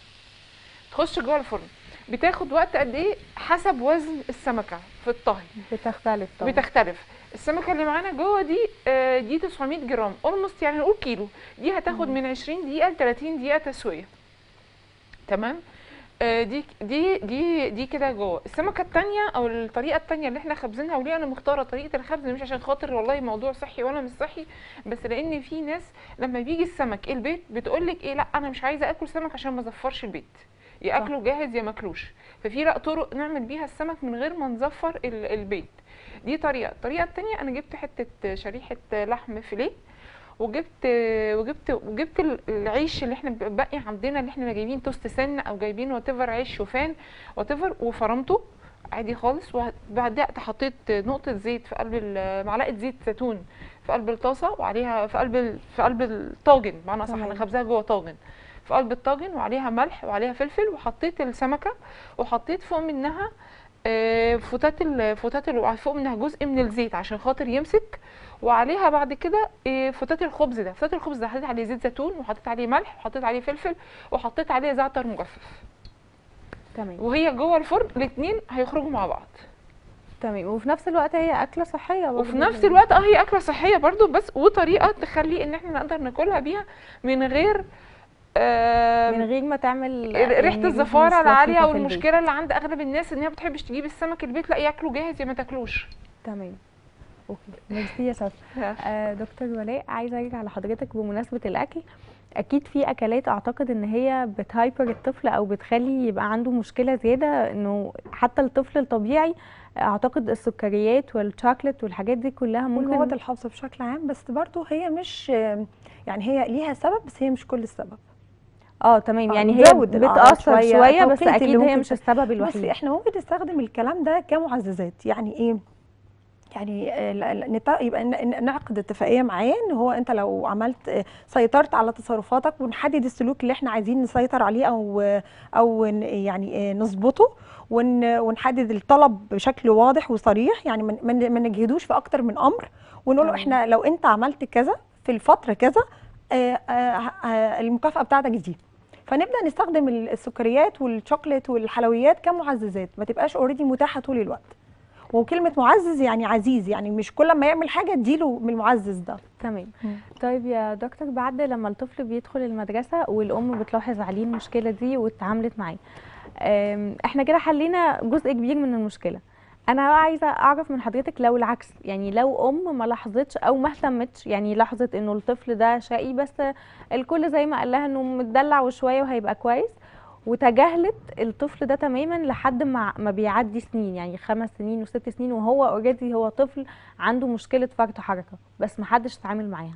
C: تخش جوه الفرن بتاخد وقت قد ايه حسب وزن السمكه في الطهي
A: بتختلف طبعا
C: بتختلف السمكه اللي معانا جوه دي آه، دي 900 جرام اولموست يعني نقول كيلو دي هتاخد من 20 دقيقه ل 30 دقيقه تسويه تمام آه، دي دي دي دي كده جوه السمكه التانية او الطريقه التانية اللي احنا خابزينها وليه انا مختاره طريقه الخبز مش عشان خاطر والله موضوع صحي ولا مش صحي بس لان في ناس لما بيجي السمك البيت بتقول لك ايه لا انا مش عايزه اكل سمك عشان ما ازفرش البيت يا
A: صح.
C: اكله جاهز يا ماكلوش ففي لا طرق نعمل بيها السمك من غير ما نزفر ال- البيت دي طريقه الطريقه التانية انا جبت حته شريحه لحم فيليه وجبت وجبت وجبت ال- العيش اللي احنا بيبقى باقي عندنا اللي احنا جايبين توست سن او جايبين وات عيش شوفان وات وفرمته عادي خالص وبعدها حطيت نقطه زيت في قلب ال- معلقه زيت زيتون في قلب الطاسه وعليها في قلب ال- في قلب الطاجن بمعنى صح
A: تمام.
C: انا خبزها جوه طاجن في قلب الطاجن وعليها ملح وعليها فلفل وحطيت السمكه وحطيت فوق منها آه، فتات ال- فتات ال- فوق منها جزء من الزيت عشان خاطر يمسك وعليها بعد كده آه، فتات الخبز ده فتات الخبز ده حطيت عليه زيت زيتون وحطيت عليه ملح وحطيت عليه فلفل وحطيت عليه زعتر مجفف
A: تمام
C: وهي جوه الفرن الاثنين هيخرجوا مع بعض
A: تمام وفي نفس الوقت هي اكله صحيه برضه
C: وفي نفس الوقت اه هي اكله صحيه برضو بس وطريقه تخلي ان احنا نقدر ناكلها بيها من غير آه
A: من غير ما تعمل
C: ريحه
A: يعني
C: الزفاره
A: business
C: العاليه
A: لطيفة في البيت.
C: والمشكله اللي عند اغلب الناس ان هي ما بتحبش تجيب السمك البيت لا ياكله جاهز يا ما تاكلوش
A: تمام اوكي ميرسي يا شاطر آه دكتور ولاء عايزه ارجع لحضرتك بمناسبه الاكل اكيد في اكلات اعتقد ان هي بتهايبر الطفل او بتخلي يبقى عنده مشكله زياده انه حتى الطفل الطبيعي اعتقد السكريات والشوكليت والحاجات دي كلها
B: والمواد
A: ممكن
B: الحافظه بشكل عام بس برضو هي مش يعني هي ليها سبب بس هي مش كل السبب
A: اه تمام
B: آه،
A: يعني هي
B: بتزود الأعراض
A: بتاثر
B: شوية،
A: شويه بس
B: التوقيت اللي
A: اكيد هي
B: ممكن
A: مش
B: ت-
A: السبب
B: بس
A: الوحيد
B: احنا ممكن نستخدم الكلام ده كمعززات يعني ايه يعني آه، ل- ل- نت- يبقى ن- ن- نعقد اتفاقيه معاه ان هو انت لو عملت آه، سيطرت على تصرفاتك ونحدد السلوك اللي احنا عايزين نسيطر عليه او آه، او ن- يعني آه، نظبطه ون- ونحدد الطلب بشكل واضح وصريح يعني ما من ما نجهدوش في اكتر من امر ونقول له
A: تمام.
B: احنا لو انت عملت كذا في الفتره كذا آه، آه، آه، المكافاه بتاعتك دي فنبدا نستخدم ال- السكريات والشوكليت والحلويات كمعززات ما تبقاش اوريدي متاحه طول الوقت وكلمه معزز يعني عزيز يعني مش كل ما يعمل حاجه اديله من المعزز ده
A: تمام
B: مم.
A: طيب يا دكتور بعد لما الطفل بيدخل المدرسة والأم بتلاحظ عليه المشكلة دي واتعاملت معاه أم، احنا كده حلينا جزء كبير من المشكلة أنا بقى عايزة أعرف من حضرتك لو العكس يعني لو أم ما لاحظتش أو ما اهتمتش يعني لاحظت إنه الطفل ده شقي بس الكل زي ما قال لها إنه متدلع وشوية وهيبقى كويس وتجاهلت الطفل ده تماما لحد ما ما بيعدي سنين يعني خمس سنين وست سنين وهو اوريدي هو طفل عنده مشكلة فرط حركة بس محدش اتعامل معاها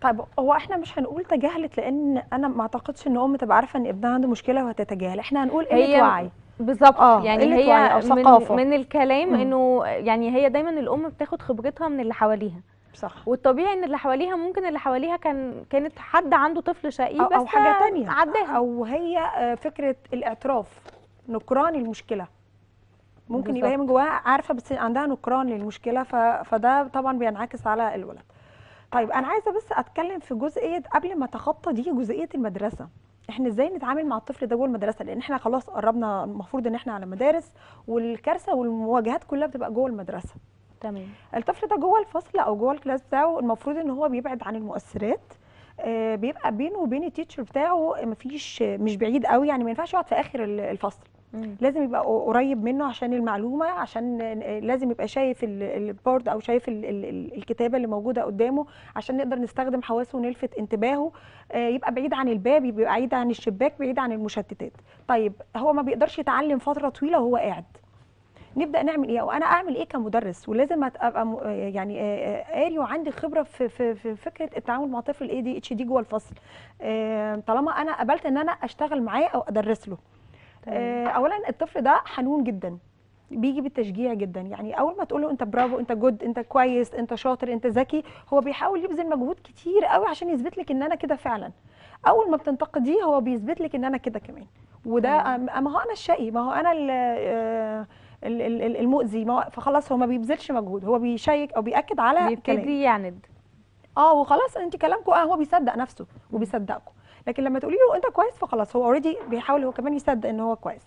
B: طيب هو احنا مش هنقول تجاهلت لان انا ما اعتقدش ان ام تبقى عارفه ان ابنها عنده مشكله وهتتجاهل احنا هنقول قله
A: هي
B: وعي
A: بالظبط
B: آه،
A: يعني
B: قلة
A: هي
B: وعي أو
A: من
B: ثقافة.
A: من الكلام
B: مم.
A: انه يعني هي دايما الام بتاخد خبرتها من اللي حواليها
B: صح
A: والطبيعي ان اللي حواليها ممكن اللي حواليها كان كانت حد عنده طفل شقي
B: أو,
A: بس
B: او حاجه تانية
A: عداها
B: او هي آه، فكره الاعتراف نكران المشكله ممكن يبقى هي من جواها عارفه بس عندها نكران للمشكله ف... فده طبعا بينعكس على الولد طيب انا عايزه بس اتكلم في جزئيه قبل ما اتخطى دي جزئيه المدرسه احنا ازاي نتعامل مع الطفل ده جوه المدرسه لان احنا خلاص قربنا المفروض ان احنا على مدارس والكارثه والمواجهات كلها بتبقى جوه المدرسه
A: تمام
B: الطفل ده جوه الفصل او جوه الكلاس بتاعه المفروض ان هو بيبعد عن المؤثرات آه، بيبقى بينه وبين التيتشر بتاعه مفيش مش بعيد قوي يعني ما ينفعش يقعد في اخر ال- الفصل
A: مم.
B: لازم يبقى قريب منه عشان المعلومه عشان آه، لازم يبقى شايف ال- البورد او شايف ال- ال- ال- الكتابه اللي موجوده قدامه عشان نقدر نستخدم حواسه ونلفت انتباهه آه، يبقى بعيد عن الباب يبقى بعيد عن الشباك بعيد عن المشتتات طيب هو ما بيقدرش يتعلم فتره طويله وهو قاعد نبدا نعمل ايه او انا اعمل ايه كمدرس ولازم أت- ابقى م- يعني آه، آه، قاري وعندي خبره في في في فكره التعامل مع طفل الاي دي اتش دي جوه الفصل آه، طالما انا قبلت ان انا اشتغل معاه او ادرس له آه، اولا الطفل ده حنون جدا بيجي بالتشجيع جدا يعني اول ما تقول له انت برافو انت جود انت كويس انت شاطر انت ذكي هو بيحاول يبذل مجهود كتير قوي عشان يثبت لك ان انا كده فعلا اول ما بتنتقديه هو بيثبت لك ان انا كده كمان وده أم- ما هو انا الشقي ما هو انا ال- آه، ال- ال- ال- المؤذي ما هو- فخلاص هو ما بيبذلش مجهود هو بيشيك او بياكد على كلامي
A: بيبتدي يعند
B: اه وخلاص انت كلامكم اه هو بيصدق نفسه وبيصدقكم لكن لما تقولي له انت كويس فخلاص هو اوريدي بيحاول هو كمان يصدق ان هو كويس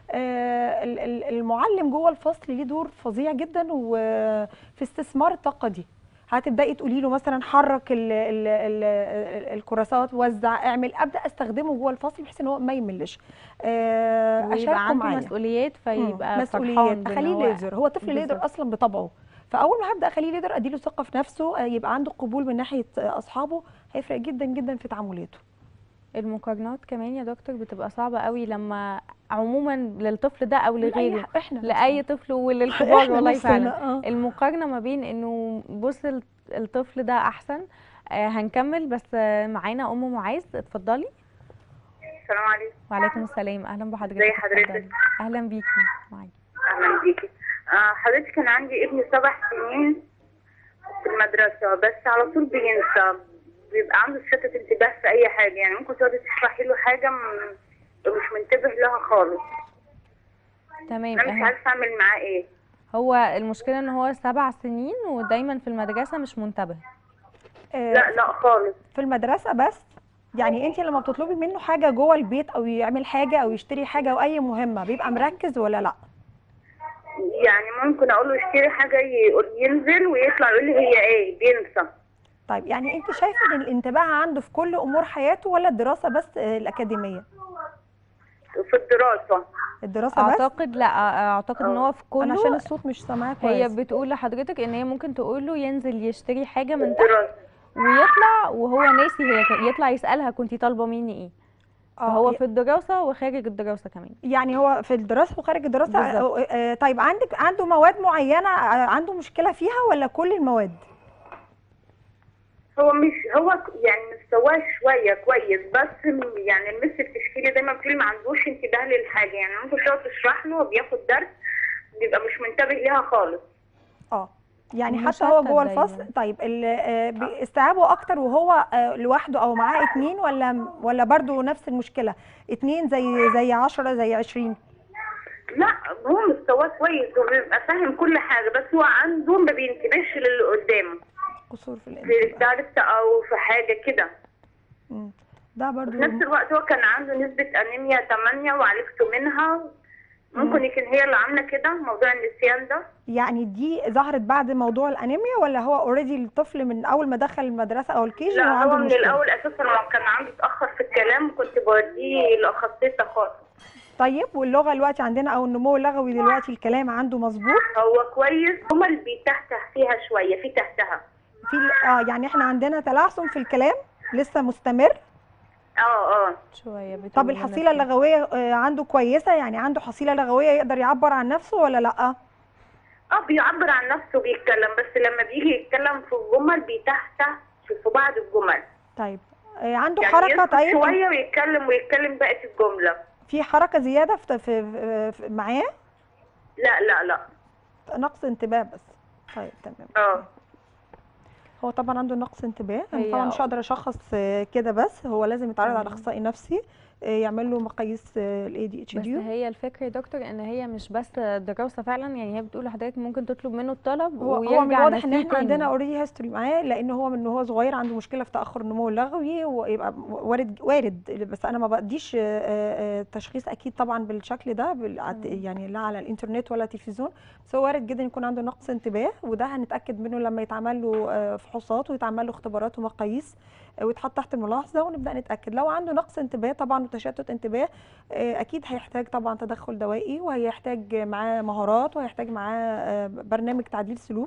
B: آه ال- ال- المعلم جوه الفصل ليه دور فظيع جدا وفي استثمار الطاقه دي هتبداي تقولي له مثلا حرك ال ال ال الكراسات وزع اعمل ابدا استخدمه جوه الفصل بحيث ان هو ما يملش آه
A: ويبقى
B: اشاركه
A: عنده
B: معايا
A: مسؤوليات
B: مم،
A: فيبقى
B: مسؤوليات
A: فرحان بإن
B: اخليه
A: هو-
B: ليدر هو طفل ليدر
A: بالظبط.
B: اصلا بطبعه فاول ما هبدا اخليه ليدر اديله ثقه في نفسه آه، يبقى عنده قبول من ناحيه آه، اصحابه هيفرق جدا جدا في تعاملاته
A: المقارنات كمان يا دكتور بتبقى صعبة قوي لما عموما للطفل ده او لغيره
B: لأي- احنا
A: لاي طفل وللكبار
B: إحنا
A: والله
B: نفسنا،
A: فعلا
B: آه.
A: المقارنة ما بين انه بص ال- الطفل ده احسن آه هنكمل بس آه معانا ام معاذ اتفضلي
E: السلام عليكم
A: وعليكم السلام اهلا بحضرتك
E: ازي حضرتك؟
A: اتفضلي. اهلا بيكي معاكي
E: اهلا بيكي آه حضرتك كان عندي ابني سبع سنين في المدرسة بس على طول بينسى بيبقى عنده شتت انتباه في أي حاجة يعني ممكن تقعدي تشرحي له حاجة م- مش منتبه لها خالص
A: تمام
E: أنا مش
A: أهلا.
E: عارفة أعمل معاه إيه
A: هو المشكلة ان هو سبع سنين ودايما في المدرسة مش منتبه
B: آه،
E: لا لا خالص
B: في المدرسه بس يعني انت لما بتطلبي منه حاجه جوه البيت او يعمل حاجه او يشتري حاجه او اي مهمه بيبقى مركز ولا لا
E: يعني ممكن أقول له اشتري حاجة يقول ينزل ويطلع يقول لي هي إيه بينسى
B: طيب يعني انت شايفه ان الانتباه عنده في كل امور حياته ولا الدراسه بس آه، الاكاديميه
E: في الدراسة
B: الدراسه بس
A: اعتقد لا اعتقد ان هو في
B: انا عشان
A: كله
B: الصوت مش سامعاه
A: هي
B: كويس
A: بتقول لحضرتك ان هي ممكن تقول له ينزل يشتري حاجة من تحت
E: الدراسة
A: ويطلع وهو ناسي هي ك- يطلع يسألها كنتي طالبة مني ايه
B: اه
A: فهو
B: ي-
A: في الدراسة وخارج الدراسة كمان
B: يعني هو في الدراسه وخارج الدراسه
A: بالظبط.
B: آه، آه، طيب عندك عنده مواد معينه آه، عنده مشكله فيها ولا كل المواد
E: هو مش هو يعني مستواه شويه كويس بس م- يعني المس التشكيلي دايما بتقول ما عندوش انتباه للحاجه يعني ممكن تقعد تشرح له وبياخد درس بيبقى مش منتبه ليها خالص
B: اه يعني حتى هو
A: مشتت
B: جوه
A: دايماً.
B: الفصل طيب ال- آه، بي- استيعابه اكتر وهو آه، لوحده او معاه اتنين ولا ولا برضو نفس المشكله اتنين زي زي عشرة زي عشرين
E: لا هو مستواه كويس وبيبقى فاهم كل حاجه بس هو عنده ما بينتبهش للي قدامه
B: قصور في
E: في
B: الانتباه
E: درس او في حاجه كده
B: مم. ده برضو
E: في نفس الوقت هو كان عنده نسبه انيميا 8 وعالجته منها ممكن يكون هي اللي عامله كده موضوع النسيان ده
B: يعني دي ظهرت بعد موضوع الانيميا ولا هو اوريدي الطفل من اول ما دخل المدرسه او الكيجي وهو
E: لا
B: عنده
E: هو من
B: المشكله
E: الاول اساسا لما كان عنده اتاخر في الكلام كنت بوديه لاخصائيه خاص
B: طيب واللغه دلوقتي عندنا او النمو اللغوي دلوقتي الكلام عنده مظبوط
E: هو كويس هما اللي بيتهته فيها شويه في تهتها
B: في اه يعني احنا عندنا تلعثم في الكلام لسه مستمر
E: اه اه
A: شوية بتقول
B: طب
A: لنا
B: الحصيله
A: كده.
B: اللغويه آه، عنده كويسه يعني عنده حصيله لغويه يقدر يعبر عن نفسه ولا لا
E: اه بيعبر عن نفسه بيتكلم بس لما بيجي يتكلم في الجمل بيتهته في في بعض الجمل
B: طيب آه، عنده
E: يعني
B: حركه
E: يسكت
B: طيب
E: شويه ويتكلم ويتكلم بقيه الجمله
B: في حركه زياده في, في, في معاه
E: لا لا لا
B: نقص انتباه بس طيب تمام
E: اه
B: هو طبعا عنده نقص انتباه انا
A: هي-
B: طبعا مش هقدر اشخص آه، كده بس هو لازم يتعرض على
A: تمام.
B: اخصائي نفسي آه، يعمل له مقاييس الاي دي اتش
A: بس
B: دي
A: هي الفكرة يا دكتور ان هي مش بس دراسة فعلا يعني هي بتقول لحضرتك ممكن تطلب منه الطلب
B: هو هو من
A: ويرجع
B: الواضح ان
A: نسيه
B: احنا عندنا
A: تاني.
B: اوريدي هيستوري معاه لان هو من هو صغير عنده مشكله في تاخر النمو اللغوي ويبقى وارد وارد بس انا ما بديش آه، آه، آه، تشخيص اكيد طبعا بالشكل ده بال- عت- يعني لا على الانترنت ولا تلفزيون بس هو وارد جدا يكون عنده نقص انتباه وده هنتاكد منه لما يتعمل له آه، فحوصات ويتعمل له اختبارات ومقاييس آه، ويتحط تحت الملاحظه ونبدا نتاكد لو عنده نقص انتباه طبعا وتشتت انتباه آه، اكيد هيحتاج طبعا تدخل دوائي وهيحتاج معاه مهارات وهيحتاج معاه آه، برنامج تعديل سلوك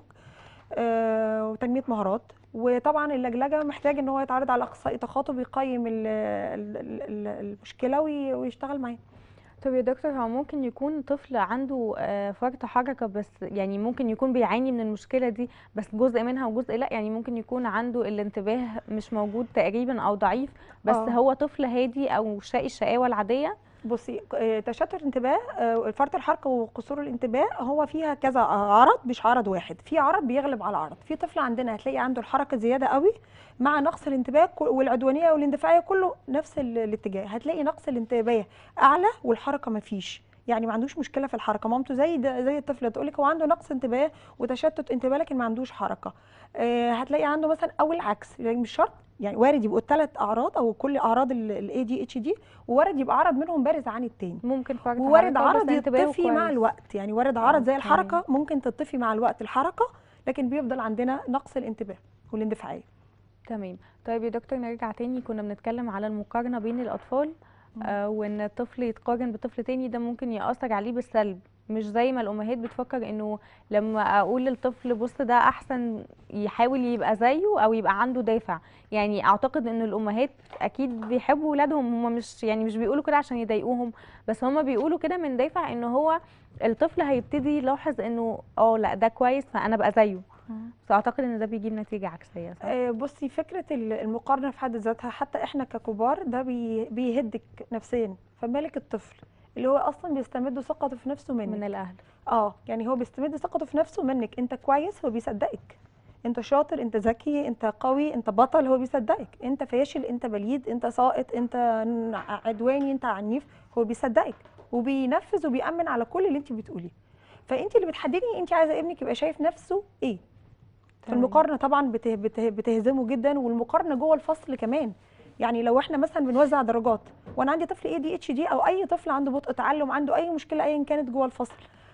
B: آه، وتنميه مهارات وطبعا اللجلجه محتاج ان هو يتعرض على اخصائي تخاطب يقيم ال- ال- ال- ال- المشكله وي- ويشتغل معاه
A: طب يا دكتور هو ممكن يكون طفل عنده آه، فرط حركة بس يعني ممكن يكون بيعاني من المشكلة دي بس جزء منها وجزء لا يعني ممكن يكون عنده الانتباه مش موجود تقريبا او ضعيف بس
B: آه.
A: هو طفل هادي او شقي الشقاوة العادية
B: بصي آه، تشتت الانتباه آه، فرط الحركه وقصور الانتباه هو فيها كذا عرض مش عرض واحد في عرض بيغلب على عرض في طفل عندنا هتلاقي عنده الحركه زياده قوي مع نقص الانتباه كل- والعدوانيه والاندفاعيه كله نفس ال- الاتجاه هتلاقي نقص الانتباه اعلى والحركه ما فيش يعني ما عندوش مشكله في الحركه مامته زي ده زي الطفل تقول لك هو عنده نقص انتباه وتشتت انتباه لكن ما عندوش حركه آه، هتلاقي عنده مثلا او العكس يعني مش شرط يعني وارد يبقوا الثلاث اعراض او كل اعراض الاي دي اتش دي ووارد يبقى عرض منهم بارز عن التاني
A: ممكن فرط
B: ووارد
A: حركة بس
B: عرض
A: انتباهه
B: يطفي مع
A: كويس.
B: الوقت يعني وارد عرض زي
A: أوكي.
B: الحركه ممكن تطفي مع الوقت الحركه لكن بيفضل عندنا نقص الانتباه والاندفاعيه
A: تمام طيب يا دكتور نرجع تاني كنا بنتكلم على المقارنة بين الأطفال آه وإن الطفل يتقارن بطفل تاني ده ممكن يأثر عليه بالسلب مش زي ما الأمهات بتفكر إنه لما أقول للطفل بص ده أحسن يحاول يبقى زيه أو يبقى عنده دافع يعني أعتقد إن الأمهات أكيد بيحبوا ولادهم هم مش يعني مش بيقولوا كده عشان يضايقوهم بس هم بيقولوا كده من دافع إن هو الطفل هيبتدي يلاحظ إنه اه لا ده كويس فأنا بقى زيه فأعتقد إن ده بيجيب نتيجة عكسية صح؟
B: آه، بصي فكره ال- المقارنه في حد ذاتها حتى احنا ككبار ده بي بيهدك نفسيا فمالك الطفل اللي هو اصلا بيستمد ثقته في نفسه منك
A: من الأهل
B: اه يعني هو بيستمد ثقته في نفسه منك انت كويس هو بيصدقك انت شاطر انت ذكي انت قوي انت بطل هو بيصدقك انت فاشل انت بليد انت ساقط انت ن- عدواني انت عنيف هو بيصدقك وبينفذ وبيأمن على كل اللي انت بتقوليه فانت اللي بتحددي انت عايزه ابنك يبقى شايف نفسه ايه
A: تمام.
B: فالمقارنه طبعا بته بته بتهزمه جدا والمقارنه جوه الفصل كمان يعني لو احنا مثلا بنوزع درجات وانا عندي طفل اي دي اتش دي او اي طفل عنده بطء تعلم عنده اي مشكله ايا كانت جوه الفصل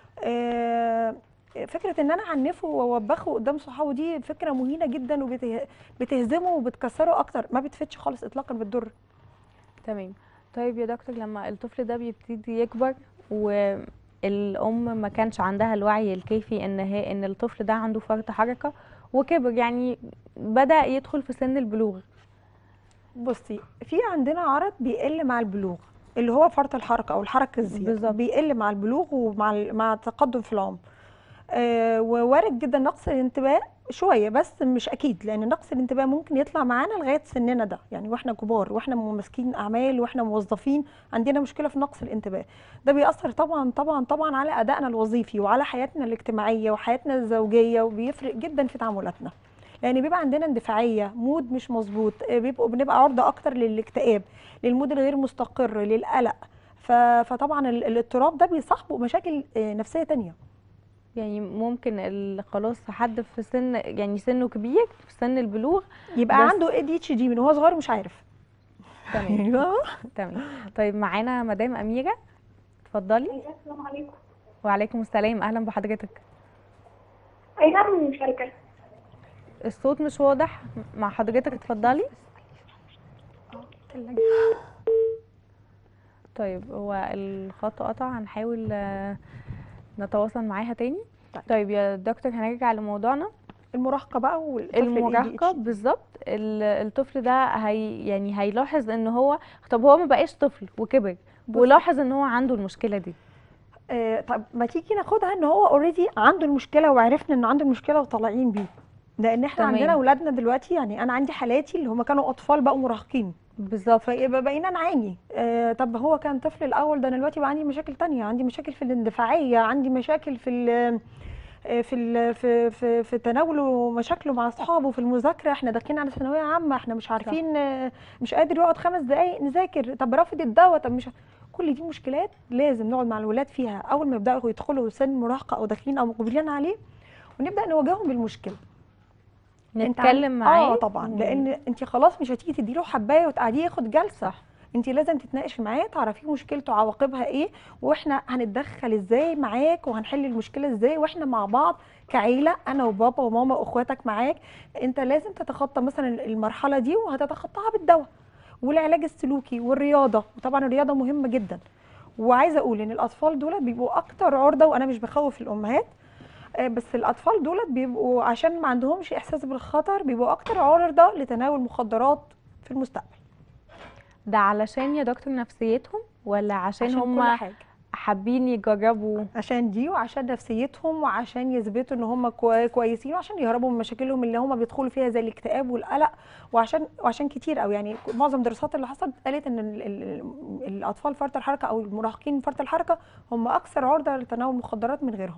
B: آه، فكره ان انا اعنفه واوبخه قدام صحابه دي فكره مهينه جدا وبتهزمه وبتكسره اكتر ما بتفتش خالص اطلاقا بتضر
A: تمام طيب يا دكتور لما الطفل ده بيبتدي يكبر والأم ما كانش عندها الوعي الكافي ان هي ان الطفل ده عنده فرط حركة وكبر يعني بدأ يدخل في سن البلوغ
B: بصي في عندنا عرض بيقل مع البلوغ اللي هو فرط الحركه او الحركه الزياده
A: بالظبط.
B: بيقل مع البلوغ ومع ال- مع التقدم في العمر آه ووارد جدا نقص الانتباه شويه بس مش اكيد لان نقص الانتباه ممكن يطلع معانا لغايه سننا ده يعني واحنا كبار واحنا ماسكين اعمال واحنا موظفين عندنا مشكله في نقص الانتباه ده بيأثر طبعا طبعا طبعا على ادائنا الوظيفي وعلى حياتنا الاجتماعيه وحياتنا الزوجيه وبيفرق جدا في تعاملاتنا لان بيبقى عندنا اندفاعيه مود مش مظبوط آه، بيبقوا بنبقى عرضه اكتر للاكتئاب للمود الغير مستقر للقلق ف- فطبعا ال- الاضطراب ده بيصاحبه مشاكل آه، نفسيه تانية
A: يعني ممكن ال- خلاص حد في سن يعني سنه كبير في سن البلوغ
B: يبقى
A: بس-
B: عنده اي دي اتش دي من هو صغير مش عارف
A: تمام
B: ايوه
A: تمام طيب معانا مدام أميرة اتفضلي
F: السلام عليكم
A: وعليكم السلام أهلا بحضرتك
F: أيضا من مشاركة
A: الصوت مش واضح مع حضرتك اتفضلي طيب هو الخط قطع هنحاول آه، نتواصل معاها تاني
B: طيب.
A: طيب يا دكتور هنرجع لموضوعنا
B: المراهقه بقى والطفل ال
A: المراهقة
B: ADHD.
A: بالظبط ال- الطفل ده هي يعني هيلاحظ ان هو طب هو ما بقاش طفل وكبر
B: بصي.
A: ولاحظ ان هو عنده المشكلة دي
B: آه طب ما تيجي ناخدها ان هو اوريدي عنده المشكله وعرفنا انه عنده المشكله وطالعين بيه لان احنا
A: تمام.
B: عندنا اولادنا دلوقتي يعني انا عندي حالاتي اللي هم كانوا اطفال بقوا مراهقين
A: بالظبط
B: فيبقى بقينا نعاني آه طب هو كان طفل الاول ده انا دلوقتي بقى عندي مشاكل تانية عندي مشاكل في الاندفاعيه عندي مشاكل في ال في ال في في في تناوله مشاكله مع اصحابه في المذاكره احنا داخلين على ثانويه عامه احنا مش عارفين آه، مش قادر يقعد خمس دقائق نذاكر طب رافض الدواء طب مش كل دي مشكلات لازم نقعد مع الولاد فيها اول ما يبداوا يدخلوا سن مراهقه او داخلين او مقبلين عليه ونبدا نواجههم بالمشكله انت عن-
A: نتكلم معاه
B: اه طبعا لان انت خلاص مش هتيجي تديله حبايه وتقعديه ياخد جلسه
A: صح.
B: انت لازم تتناقشي معاه تعرفي مشكلته عواقبها ايه واحنا هنتدخل ازاي معاك وهنحل المشكله ازاي واحنا مع بعض كعيله انا وبابا وماما واخواتك معاك انت لازم تتخطى مثلا المرحله دي وهتتخطاها بالدواء والعلاج السلوكي والرياضه وطبعا الرياضه مهمه جدا وعايزه اقول ان الاطفال دول بيبقوا اكتر عرضه وانا مش بخوف الامهات آه، بس الاطفال دولت بيبقوا عشان ما عندهمش احساس بالخطر بيبقوا اكتر عرضه لتناول مخدرات في المستقبل
A: ده علشان يا دكتور نفسيتهم ولا عشان,
B: عشان
A: هم
B: كل حاجه
A: حابين يجربوا
B: عشان دي وعشان نفسيتهم وعشان يثبتوا ان هم كوي- كويسين وعشان يهربوا من مشاكلهم اللي هم بيدخلوا فيها زي الاكتئاب والقلق وعشان وعشان كتير قوي يعني معظم الدراسات اللي حصلت قالت ان ال ال الاطفال فرط الحركه او المراهقين فرط الحركه هم اكثر عرضه لتناول المخدرات من غيرهم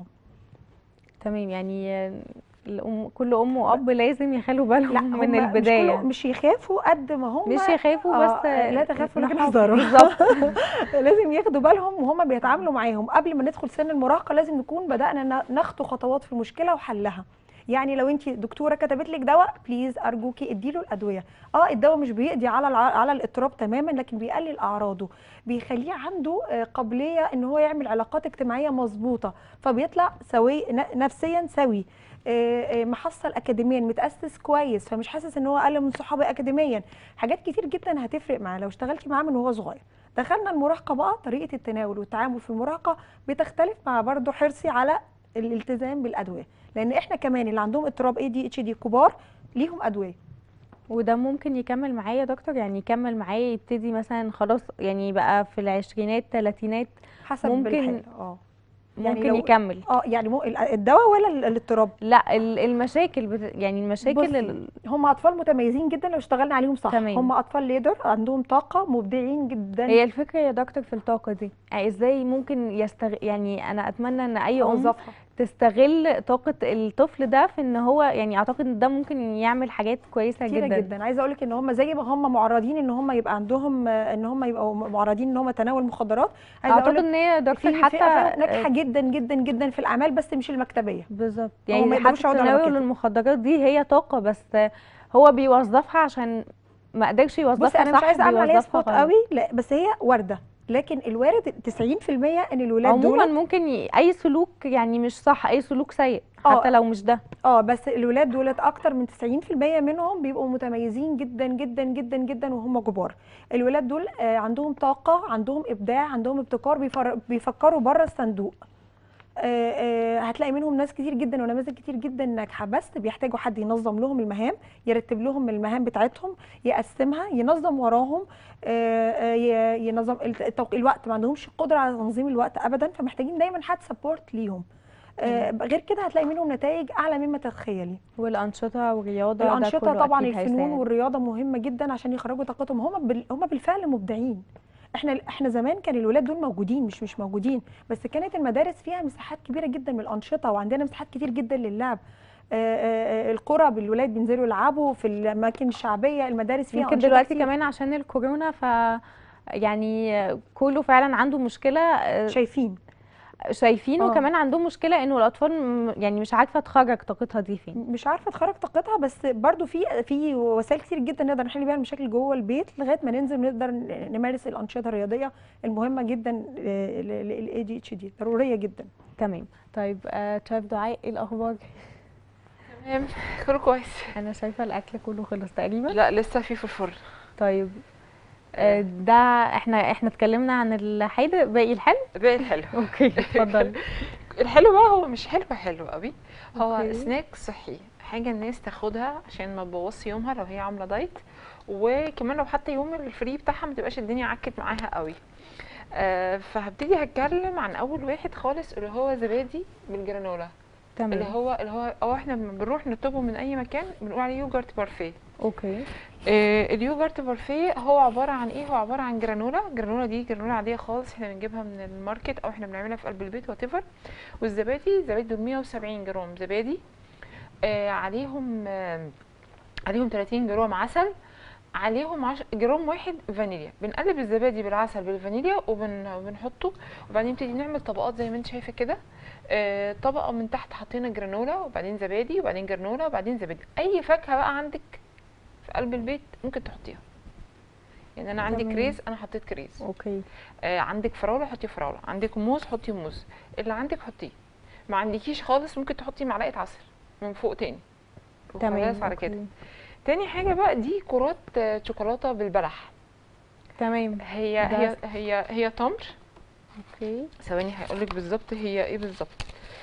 A: تمام يعني الأم كل ام واب لازم يخلوا بالهم من
B: هم مش
A: البدايه
B: كله- مش يخافوا قد ما هم
A: مش يخافوا
B: آه،
A: بس
B: لا تخافوا لكن
A: نحافظ.
B: احذروا
A: بالظبط
B: لازم ياخدوا بالهم وهم بيتعاملوا معاهم قبل ما ندخل سن المراهقه لازم نكون بدانا ن- نخطو خطوات في المشكله وحلها يعني لو انت دكتوره كتبت لك دواء بليز ارجوكي اديله الادويه اه الدواء مش بيقضي على الع- على الاضطراب تماما لكن بيقلل اعراضه بيخليه عنده آه، قابليه ان هو يعمل علاقات اجتماعيه مظبوطه فبيطلع سوي ن- نفسيا سوي آه، آه، محصل اكاديميا متاسس كويس فمش حاسس ان هو اقل من صحابه اكاديميا حاجات كتير جدا هتفرق معاه لو اشتغلتي معاه من وهو صغير دخلنا المراهقه بقى طريقه التناول والتعامل في المراهقه بتختلف مع برضو حرصي على الالتزام بالادويه لان احنا كمان اللي عندهم اضطراب اي دي اتش دي كبار ليهم ادويه
A: وده ممكن يكمل معايا يا دكتور يعني يكمل معايا يبتدي مثلا خلاص يعني بقى في العشرينات تلاتينات
B: حسب
A: ممكن-
B: الحالة. اه يعني
A: ممكن
B: لو-
A: يكمل
B: اه يعني مو ال- الدواء ولا ال- الاضطراب
A: لا ال- المشاكل بت... يعني المشاكل
B: بصي،
A: ال...
B: هم اطفال متميزين جدا لو اشتغلنا عليهم صح
A: تمام.
B: هم اطفال ليدر عندهم طاقه مبدعين جدا
A: هي الفكره يا دكتور في الطاقه دي يعني ازاي ممكن يستغ... يعني انا اتمنى ان اي ام
B: اوظفها
A: تستغل طاقه الطفل ده في ان هو يعني اعتقد ان ده ممكن يعمل حاجات كويسه
B: كتيرة
A: جدا,
B: جدا عايزه اقول لك ان هم زي ما هم معرضين ان هم يبقى عندهم آه، ان هم يبقوا معرضين ان هم تناول مخدرات عايزه
A: اعتقد
B: اقول
A: ان هي يا
B: لك
A: دكتور
B: في
A: حتى
B: حتى ناجحه جدا جدا جدا في الاعمال بس مش المكتبيه
A: بالظبط
B: ما
A: يعني حتى
B: يقدروش يقعدوا على
A: تناول
B: مكاتب.
A: المخدرات دي هي طاقه بس هو بيوظفها عشان ما قدرش يوظفها
B: بصي انا
A: صح
B: مش عايزه اعمل عليها
A: بيوظفها
B: سبوت
A: غلط.
B: قوي لا بس هي وارده لكن الوارد 90% ان الولاد
A: عموما
B: دول
A: ممكن ي... اي سلوك يعني مش صح اي سلوك سيء
B: آه.
A: حتى لو مش ده
B: اه بس الولاد دولت اكتر من 90% منهم بيبقوا متميزين جدا جدا جدا جدا وهم كبار الولاد دول آه، عندهم طاقه عندهم ابداع عندهم ابتكار بيفر- بيفكروا بره الصندوق آه، آه، هتلاقي منهم ناس كتير جدا ونماذج كتير جدا ناجحه بس بيحتاجوا حد ينظم لهم المهام يرتب لهم المهام بتاعتهم يقسمها ينظم وراهم آه، آه، ي- ينظم التوق- الوقت ما عندهمش قدره على تنظيم الوقت ابدا فمحتاجين دايما حد سبورت ليهم آه، غير كده هتلاقي منهم نتائج اعلى مما تتخيلي
A: والانشطه والرياضه ده
B: الانشطه
A: كله
B: طبعا
A: أكيد
B: الفنون
A: هيساعد.
B: والرياضه مهمه جدا عشان يخرجوا طاقتهم هم بال... هم بالفعل مبدعين احنا احنا زمان كان الولاد دول موجودين مش مش موجودين بس كانت المدارس فيها مساحات كبيره جدا من الانشطه وعندنا مساحات كتير جدا للعب آه، آه، آه، القرى بالولاد بينزلوا يلعبوا في الاماكن الشعبيه المدارس فيها
A: يمكن
B: أنشطة
A: دلوقتي
B: كتير.
A: كمان عشان الكورونا ف يعني كله فعلا عنده مشكله آه،
B: شايفين
A: شايفين
B: آه.
A: وكمان عندهم مشكله انه الاطفال م- يعني مش عارفه تخرج طاقتها دي فين
B: مش عارفه تخرج طاقتها بس برضو في في وسائل كتير جدا نقدر نحل بيها المشاكل جوه البيت لغايه ما ننزل نقدر نمارس الانشطه الرياضيه المهمه جدا للاي دي اتش دي ضروريه جدا
A: تمام طيب آه شايف دعاء ايه الاخبار
C: تمام كله كويس
A: انا شايفه الاكل كله خلص تقريبا
C: لا لسه في في الفرن
A: طيب آه ده احنا احنا اتكلمنا عن الحادق باقي الحلو
C: باقي الحلو
A: اوكي اتفضلي
C: الحلو بقى هو مش حلو حلو قوي هو
A: أوكي.
C: سناك صحي حاجه الناس تاخدها عشان ما تبوظش يومها لو هي عامله دايت وكمان لو حتى يوم الفري بتاعها ما تبقاش الدنيا عكت معاها قوي آه فهبتدي هتكلم عن اول واحد خالص اللي هو زبادي بالجرانولا
A: تمام
C: اللي هو اللي هو او احنا لما بنروح نطلبه من اي مكان بنقول عليه يوجرت بارفيه
A: اوكي
C: آه، اليوجرت بارفيه هو عباره عن ايه هو عباره عن جرانولا جرانولا دي جرانولا عاديه خالص احنا بنجيبها من الماركت او احنا بنعملها في قلب البيت وات والزبادي زبادي دول 170 جرام زبادي آه عليهم آه عليهم 30 جرام عسل عليهم عش... جرام واحد فانيليا بنقلب الزبادي بالعسل بالفانيليا وبن... وبنحطه وبعدين نبتدي نعمل طبقات زي ما انت شايفه كده آه طبقه من تحت حطينا جرانولا وبعدين زبادي وبعدين جرانولا وبعدين زبادي اي فاكهه بقى عندك في قلب البيت ممكن تحطيها يعني انا عندي
A: تمام.
C: كريز انا حطيت كريز
A: اوكي
C: آه عندك فراوله حطي فراوله عندك موز حطي موز اللي عندك حطيه ما عندكيش خالص ممكن تحطي معلقه عسل من فوق تاني
A: تمام
C: وخلاص على كده
A: أوكي.
C: تاني حاجه بقى دي كرات آه، شوكولاته بالبلح
A: تمام
C: هي
A: ده-
C: هي هي هي تمر
A: اوكي
C: ثواني هقولك بالظبط هي ايه بالظبط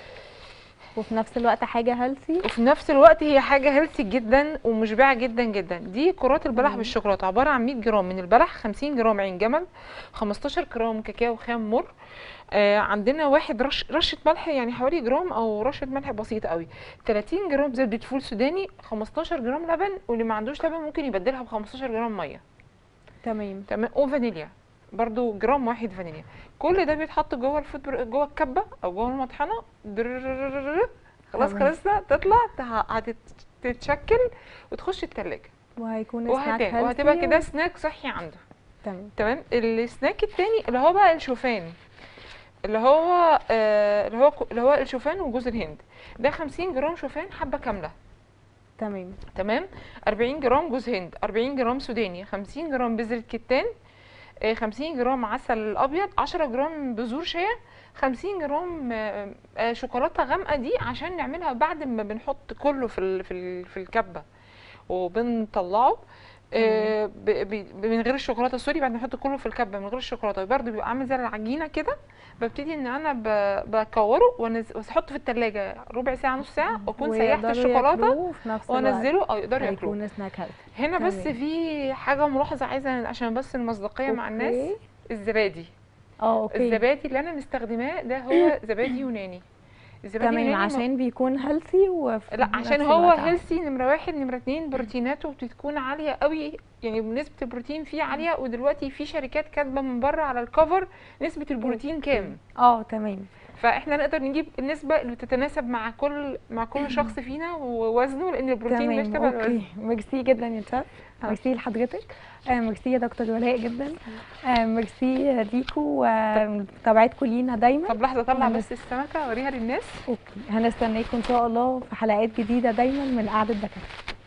A: وفي نفس الوقت حاجه هيلثي
C: وفي نفس الوقت هي حاجه هيلثي جدا ومشبعه جدا جدا دي كرات البلح
A: تمام.
C: بالشوكولاته عباره عن 100 جرام من البلح 50 جرام عين جمل 15 جرام كاكاو خام مر آه عندنا واحد رش رشه ملح يعني حوالي جرام او رشه ملح بسيطه قوي 30 جرام زبده فول سوداني 15 جرام لبن واللي ما عندوش لبن ممكن يبدلها ب 15 جرام ميه
A: تمام
C: تمام وفانيليا برضو جرام واحد فانيليا كل ده بيتحط جوه الفود بر... جوه الكبه او جوه المطحنه درررررر. خلاص
A: تمام.
C: خلصنا تطلع ته- هتت- تتشكل وتخش التلاجة
A: وهيكون
C: وهت...
A: سناك
C: وهتبقى
A: healthy
C: كده
A: و-
C: سناك صحي عنده
A: تمام
C: تمام السناك التاني اللي هو بقى الشوفان اللي هو آه اللي هو ك- اللي هو الشوفان وجوز الهند ده 50 جرام شوفان حبه كامله
A: تمام
C: تمام 40 جرام جوز هند 40 جرام سوداني 50 جرام بذرة كتان آه، 50 جرام عسل ابيض 10 جرام بذور شيا 50 جرام آه، آه، شوكولاته غامقه دي عشان نعملها بعد ما بنحط كله في ال- في ال- في الكبه وبنطلعه آه، ب- ب- من غير الشوكولاته سوري بعد ما نحط كله في الكبه من غير الشوكولاته برضه بيبقى عامل زي العجينه كده ببتدي ان انا ب- بكوره وأنز- واحطه في التلاجة ربع ساعه نص ساعه واكون سيحت
A: ويقدروا
C: الشوكولاته
A: ياكلوه وفي نفس الوقت
C: وانزله او يقدروا ياكلوه
A: هيكون سناك هيلثي
C: هنا بس
A: تمام.
C: في حاجه ملاحظه عايزه عشان بس المصداقيه مع الناس
A: أوكي.
C: الزبادي
A: اه اوكي
C: الزبادي اللي انا مستخدماه ده هو زبادي يوناني الزبادي
A: تمام
C: اليوناني م-
A: عشان بيكون هيلثي وفي
C: لا عشان
A: نفس
C: هو
A: الوقت
C: هيلثي نمره واحد نمره اتنين بروتيناته بتكون عاليه قوي يعني نسبه البروتين فيه عاليه ودلوقتي في شركات كاتبه من بره على الكفر نسبه البروتين كام
A: اه تمام
C: فاحنا نقدر نجيب النسبه اللي تتناسب مع كل مع كل شخص فينا ووزنه لان البروتين مش
A: تمام
C: تبع الوزن
A: اوكي ميرسي جدا يا شيف ميرسي لحضرتك آه ميرسي يا دكتور ولاء جدا آه ميرسي ليكوا ومتابعتكم لينا دايما
C: طب لحظه طلع
A: وهنس-
C: بس السمكه اوريها للناس
A: اوكي هنستناكم ان شاء الله في حلقات جديده دايما من قعده دكاتره